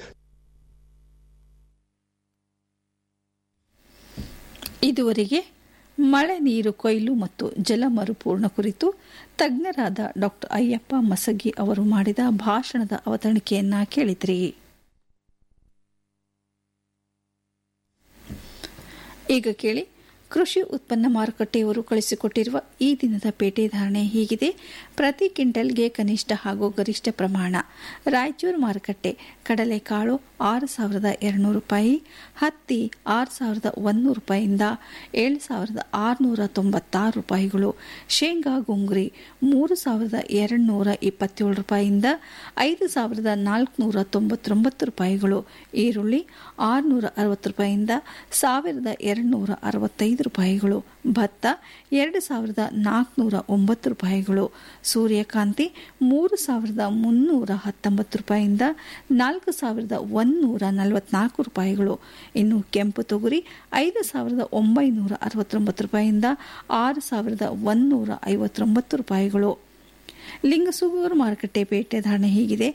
ಇದುವರೆಗೆ ಮಳೆ ನೀರು ಕೊಯ್ಲು ಮತ್ತು ಜಲ ಮರುಪೂರ್ಣ ಕುರಿತು ತಜ್ಞರಾದ ಡಾಕ್ಟರ್ ಅಯ್ಯಪ್ಪ ಮಸಗಿ ಅವರು ಮಾಡಿದ ಭಾಷಣದ ಅವತರಣಿಕೆಯನ್ನ ಕೇಳಿದ್ರಿ ಈಗ ಕೇಳಿ ಕೃಷಿ ಉತ್ಪನ್ನ ಮಾರುಕಟ್ಟೆಯವರು ಕಳಿಸಿಕೊಟ್ಟಿರುವ ಈ ದಿನದ ಪೇಟೆ ಧಾರಣೆ ಹೀಗಿದೆ ಪ್ರತಿ ಕ್ವಿಂಟಲ್ಗೆ ಕನಿಷ್ಠ ಹಾಗೂ ಗರಿಷ್ಠ ಪ್ರಮಾಣ ರಾಯಚೂರು ಮಾರುಕಟ್ಟೆ ಕಡಲೆಕಾಳು ಆರು ಸಾವಿರದ ಎರಡುನೂರು ರೂಪಾಯಿ ಹತ್ತಿ ಆರು ಸಾವಿರದ ಒಂದೂರು ರೂಪಾಯಿಯಿಂದ ಏಳು ಸಾವಿರದ ಆರುನೂರ ತೊಂಬತ್ತಾರು ರೂಪಾಯಿಗಳು ಶೇಂಗಾ ಗುಂಗುರಿ ಮೂರು ಸಾವಿರದ ಎರಡುನೂರ ಇಪ್ಪತ್ತೇಳು ರೂಪಾಯಿಯಿಂದ ಐದು ಸಾವಿರದ ನಾಲ್ಕುನೂರ ತೊಂಬತ್ತೊಂಬತ್ತು ರೂಪಾಯಿಗಳು ಈರುಳ್ಳಿ ಆರುನೂರ ಅರವತ್ತು ರೂಪಾಯಿಯಿಂದ ಸಾವಿರದ ಎರಡುನೂರ ಅರವತ್ತೈದು ರೂಪಾಯಿಗಳು ಭತ್ತ ಎರಡು ಸಾವಿರದ ನಾಲ್ಕುನೂರ ಒಂಬತ್ತು ರೂಪಾಯಿಗಳು ಸೂರ್ಯಕಾಂತಿ ಮೂರು ಸಾವಿರದ ಮುನ್ನೂರ ಹತ್ತೊಂಬತ್ತು ರೂಪಾಯಿಯಿಂದ ನಾಲ್ಕು ಸಾವಿರದ ಒಂದೂರ ನಲವತ್ನಾಲ್ಕು ರೂಪಾಯಿಗಳು ಇನ್ನು ಕೆಂಪು ತೊಗರಿ ಐದು ಸಾವಿರದ ಒಂಬೈನೂರ ಅರವತ್ತೊಂಬತ್ತು ರೂಪಾಯಿಯಿಂದ ಆರು ಸಾವಿರದ ಒಂದೂರ ಐವತ್ತೊಂಬತ್ತು ರೂಪಾಯಿಗಳು ಲಿಂಗಸೂಗೂರು ಮಾರುಕಟ್ಟೆ ಪೇಟೆ ಧಾರಣೆ ಹೀಗಿದೆ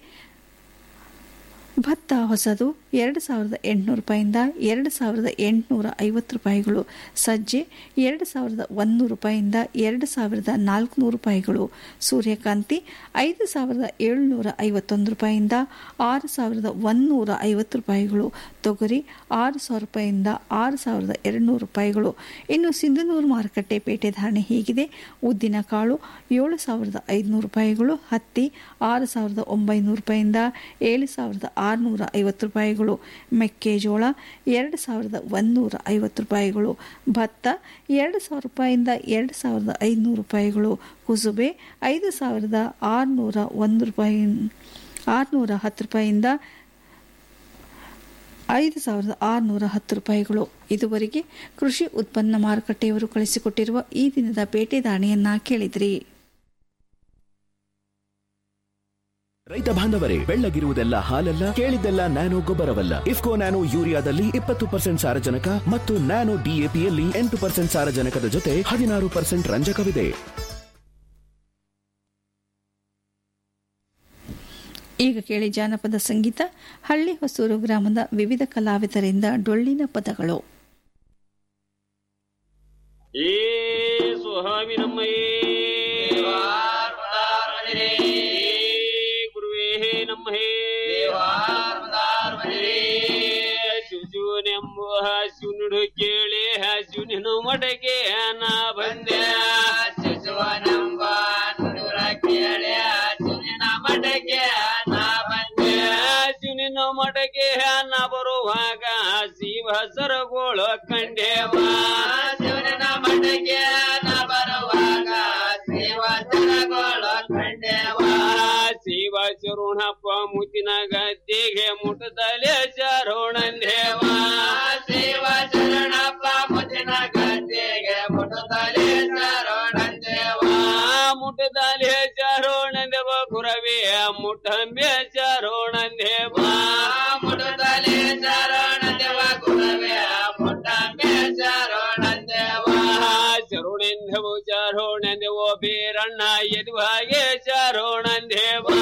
ಭತ್ತ ಹೊಸದು ಎರಡು ಸಾವಿರದ ಎಂಟುನೂರು ರೂಪಾಯಿಯಿಂದ ಎರಡು ಸಾವಿರದ ಎಂಟುನೂರ ಐವತ್ತು ರೂಪಾಯಿಗಳು ಸಜ್ಜೆ ಎರಡು ಸಾವಿರದ ಒಂದೂರು ರೂಪಾಯಿಯಿಂದ ಎರಡು ಸಾವಿರದ ನಾಲ್ಕುನೂರು ರೂಪಾಯಿಗಳು ಸೂರ್ಯಕಾಂತಿ ಐದು ಸಾವಿರದ ಏಳುನೂರ ಐವತ್ತೊಂದು ರೂಪಾಯಿಯಿಂದ ಆರು ಸಾವಿರದ ಒಂದೂರ ಐವತ್ತು ರೂಪಾಯಿಗಳು ತೊಗರಿ ಆರು ಸಾವಿರ ರೂಪಾಯಿಯಿಂದ ಆರು ಸಾವಿರದ ಎರಡುನೂರು ರೂಪಾಯಿಗಳು ಇನ್ನು ಸಿಂಧನೂರು ಮಾರುಕಟ್ಟೆ ಪೇಟೆ ಧಾರಣೆ ಹೀಗಿದೆ ಉದ್ದಿನ ಕಾಳು ಏಳು ಸಾವಿರದ ಐದುನೂರು ರೂಪಾಯಿಗಳು ಹತ್ತಿ ಆರು ಸಾವಿರದ ಒಂಬೈನೂರು ರೂಪಾಯಿಯಿಂದ ಏಳು ಸಾವಿರದ ಆರುನೂರ ಐವತ್ತು ರೂಪಾಯಿಗಳು ಮೆಕ್ಕೆಜೋಳ ಎರಡು ಸಾವಿರದ ಒಂದೂರ ಐವತ್ತು ರೂಪಾಯಿಗಳು ಭತ್ತ ಎರಡು ಸಾವಿರ ರೂಪಾಯಿಯಿಂದ ಎರಡು ಸಾವಿರದ ಐದುನೂರು ರೂಪಾಯಿಗಳು ಕುಸುಬೆ ಐದು ಸಾವಿರದ ಆರುನೂರ ಒಂದು ರೂಪಾಯಿ ಆರುನೂರ ಹತ್ತು ರೂಪಾಯಿಯಿಂದ ಐದು ಸಾವಿರದ ಆರುನೂರ ಹತ್ತು ರೂಪಾಯಿಗಳು ಇದುವರೆಗೆ ಕೃಷಿ ಉತ್ಪನ್ನ ಮಾರುಕಟ್ಟೆಯವರು ಕಳಿಸಿಕೊಟ್ಟಿರುವ ಈ ದಿನದ ಪೇಟೆ ದಾಣಿಯನ್ನ ಕೇಳಿದ್ರಿ ರೈತ ಬಾಂಧವರೇ ಬೆಳ್ಳಗಿರುವುದೆಲ್ಲ ಹಾಲಲ್ಲ ಕೇಳಿದ್ದೆಲ್ಲ ನ್ಯಾನೋ ಗೊಬ್ಬರವಲ್ಲ ಇಫ್ಕೋ ನ್ಯಾನೋ ಯೂರಿಯಾದಲ್ಲಿ ಇಪ್ಪತ್ತು ಪರ್ಸೆಂಟ್ ಸಾರಜನಕ ಮತ್ತು ನ್ಯಾನೋ ಡಿಎಪಿಯಲ್ಲಿ ಎಂಟು ಪರ್ಸೆಂಟ್ ಸಾರಜನಕದ ಜೊತೆ ಹದಿನಾರು ಪರ್ಸೆಂಟ್ ರಂಜಕವಿದೆ ಈಗ ಕೇಳಿ ಜಾನಪದ ಸಂಗೀತ ಹಳ್ಳಿ ಹೊಸೂರು ಗ್ರಾಮದ ವಿವಿಧ ಕಲಾವಿದರಿಂದ ಡೊಳ್ಳಿನ ಪದಗಳು ಏ ಸ್ವಾಮಿ ನಮ್ಮಯ್ಯೇ ಗುರುವೇ ನಮ್ಮ ಹೇ ಶಿವನೆಂಬ ಶಿವನುಡು ಕೇಳಿ ಶಿವನಿನ ಮಠಕ್ಕೆ ನಾ ಬಂದೆ ಶಿಶುವನೆಂಬ ನುಡುರ ಕೇಳಿ ಶಿವನಿನ ಮಠಕ್ಕೆ ನಾ ಬಂದೆ ಶಿವನಿನ ಮಠಕ್ಕೆ ನಾ ಬರುವಾಗ ಶಿವ ಸರಗೋಳು ಕಂಡೇವ ಶಿವನಿನ ಮಠಕ್ಕೆ ನಾ ಬರುವಾಗ ಶಿವ ಸರಗೋಳು ಕಂಡೇವ ಶಿವ ಶಿವ ಶರಣಪ್ಪ ಮುತ್ತಿನ ಗದ್ದಿಗೆ ಮುಟ್ಟದಲೆ ಶರಣಂದೇವ ಶಿವ ಶರಣಪ್ಪ ಮುತ್ತಿನ ಗದ್ದಿಗೆ ಮುಟ್ಟದಲೆ ಶರಣಂದೇವ ಮುಟ್ಟದಲೆ ಶರಣಂದೇವ ಗುರವೇ ಮುಟ್ಟಂಬೆ ಶರಣಂದೇವ ಮುಟ್ಟದಲೆ ಶರಣಂದೇವ ಗುರವೇ ಮುಟ್ಟಂಬೆ ಶರಣಂದೇವ ಶರಣೆಂದೆವು ಶರಣೆಂದೆವು ಬೀರಣ್ಣ ಎದುವಾಗೆ ಶರಣಂದೇವ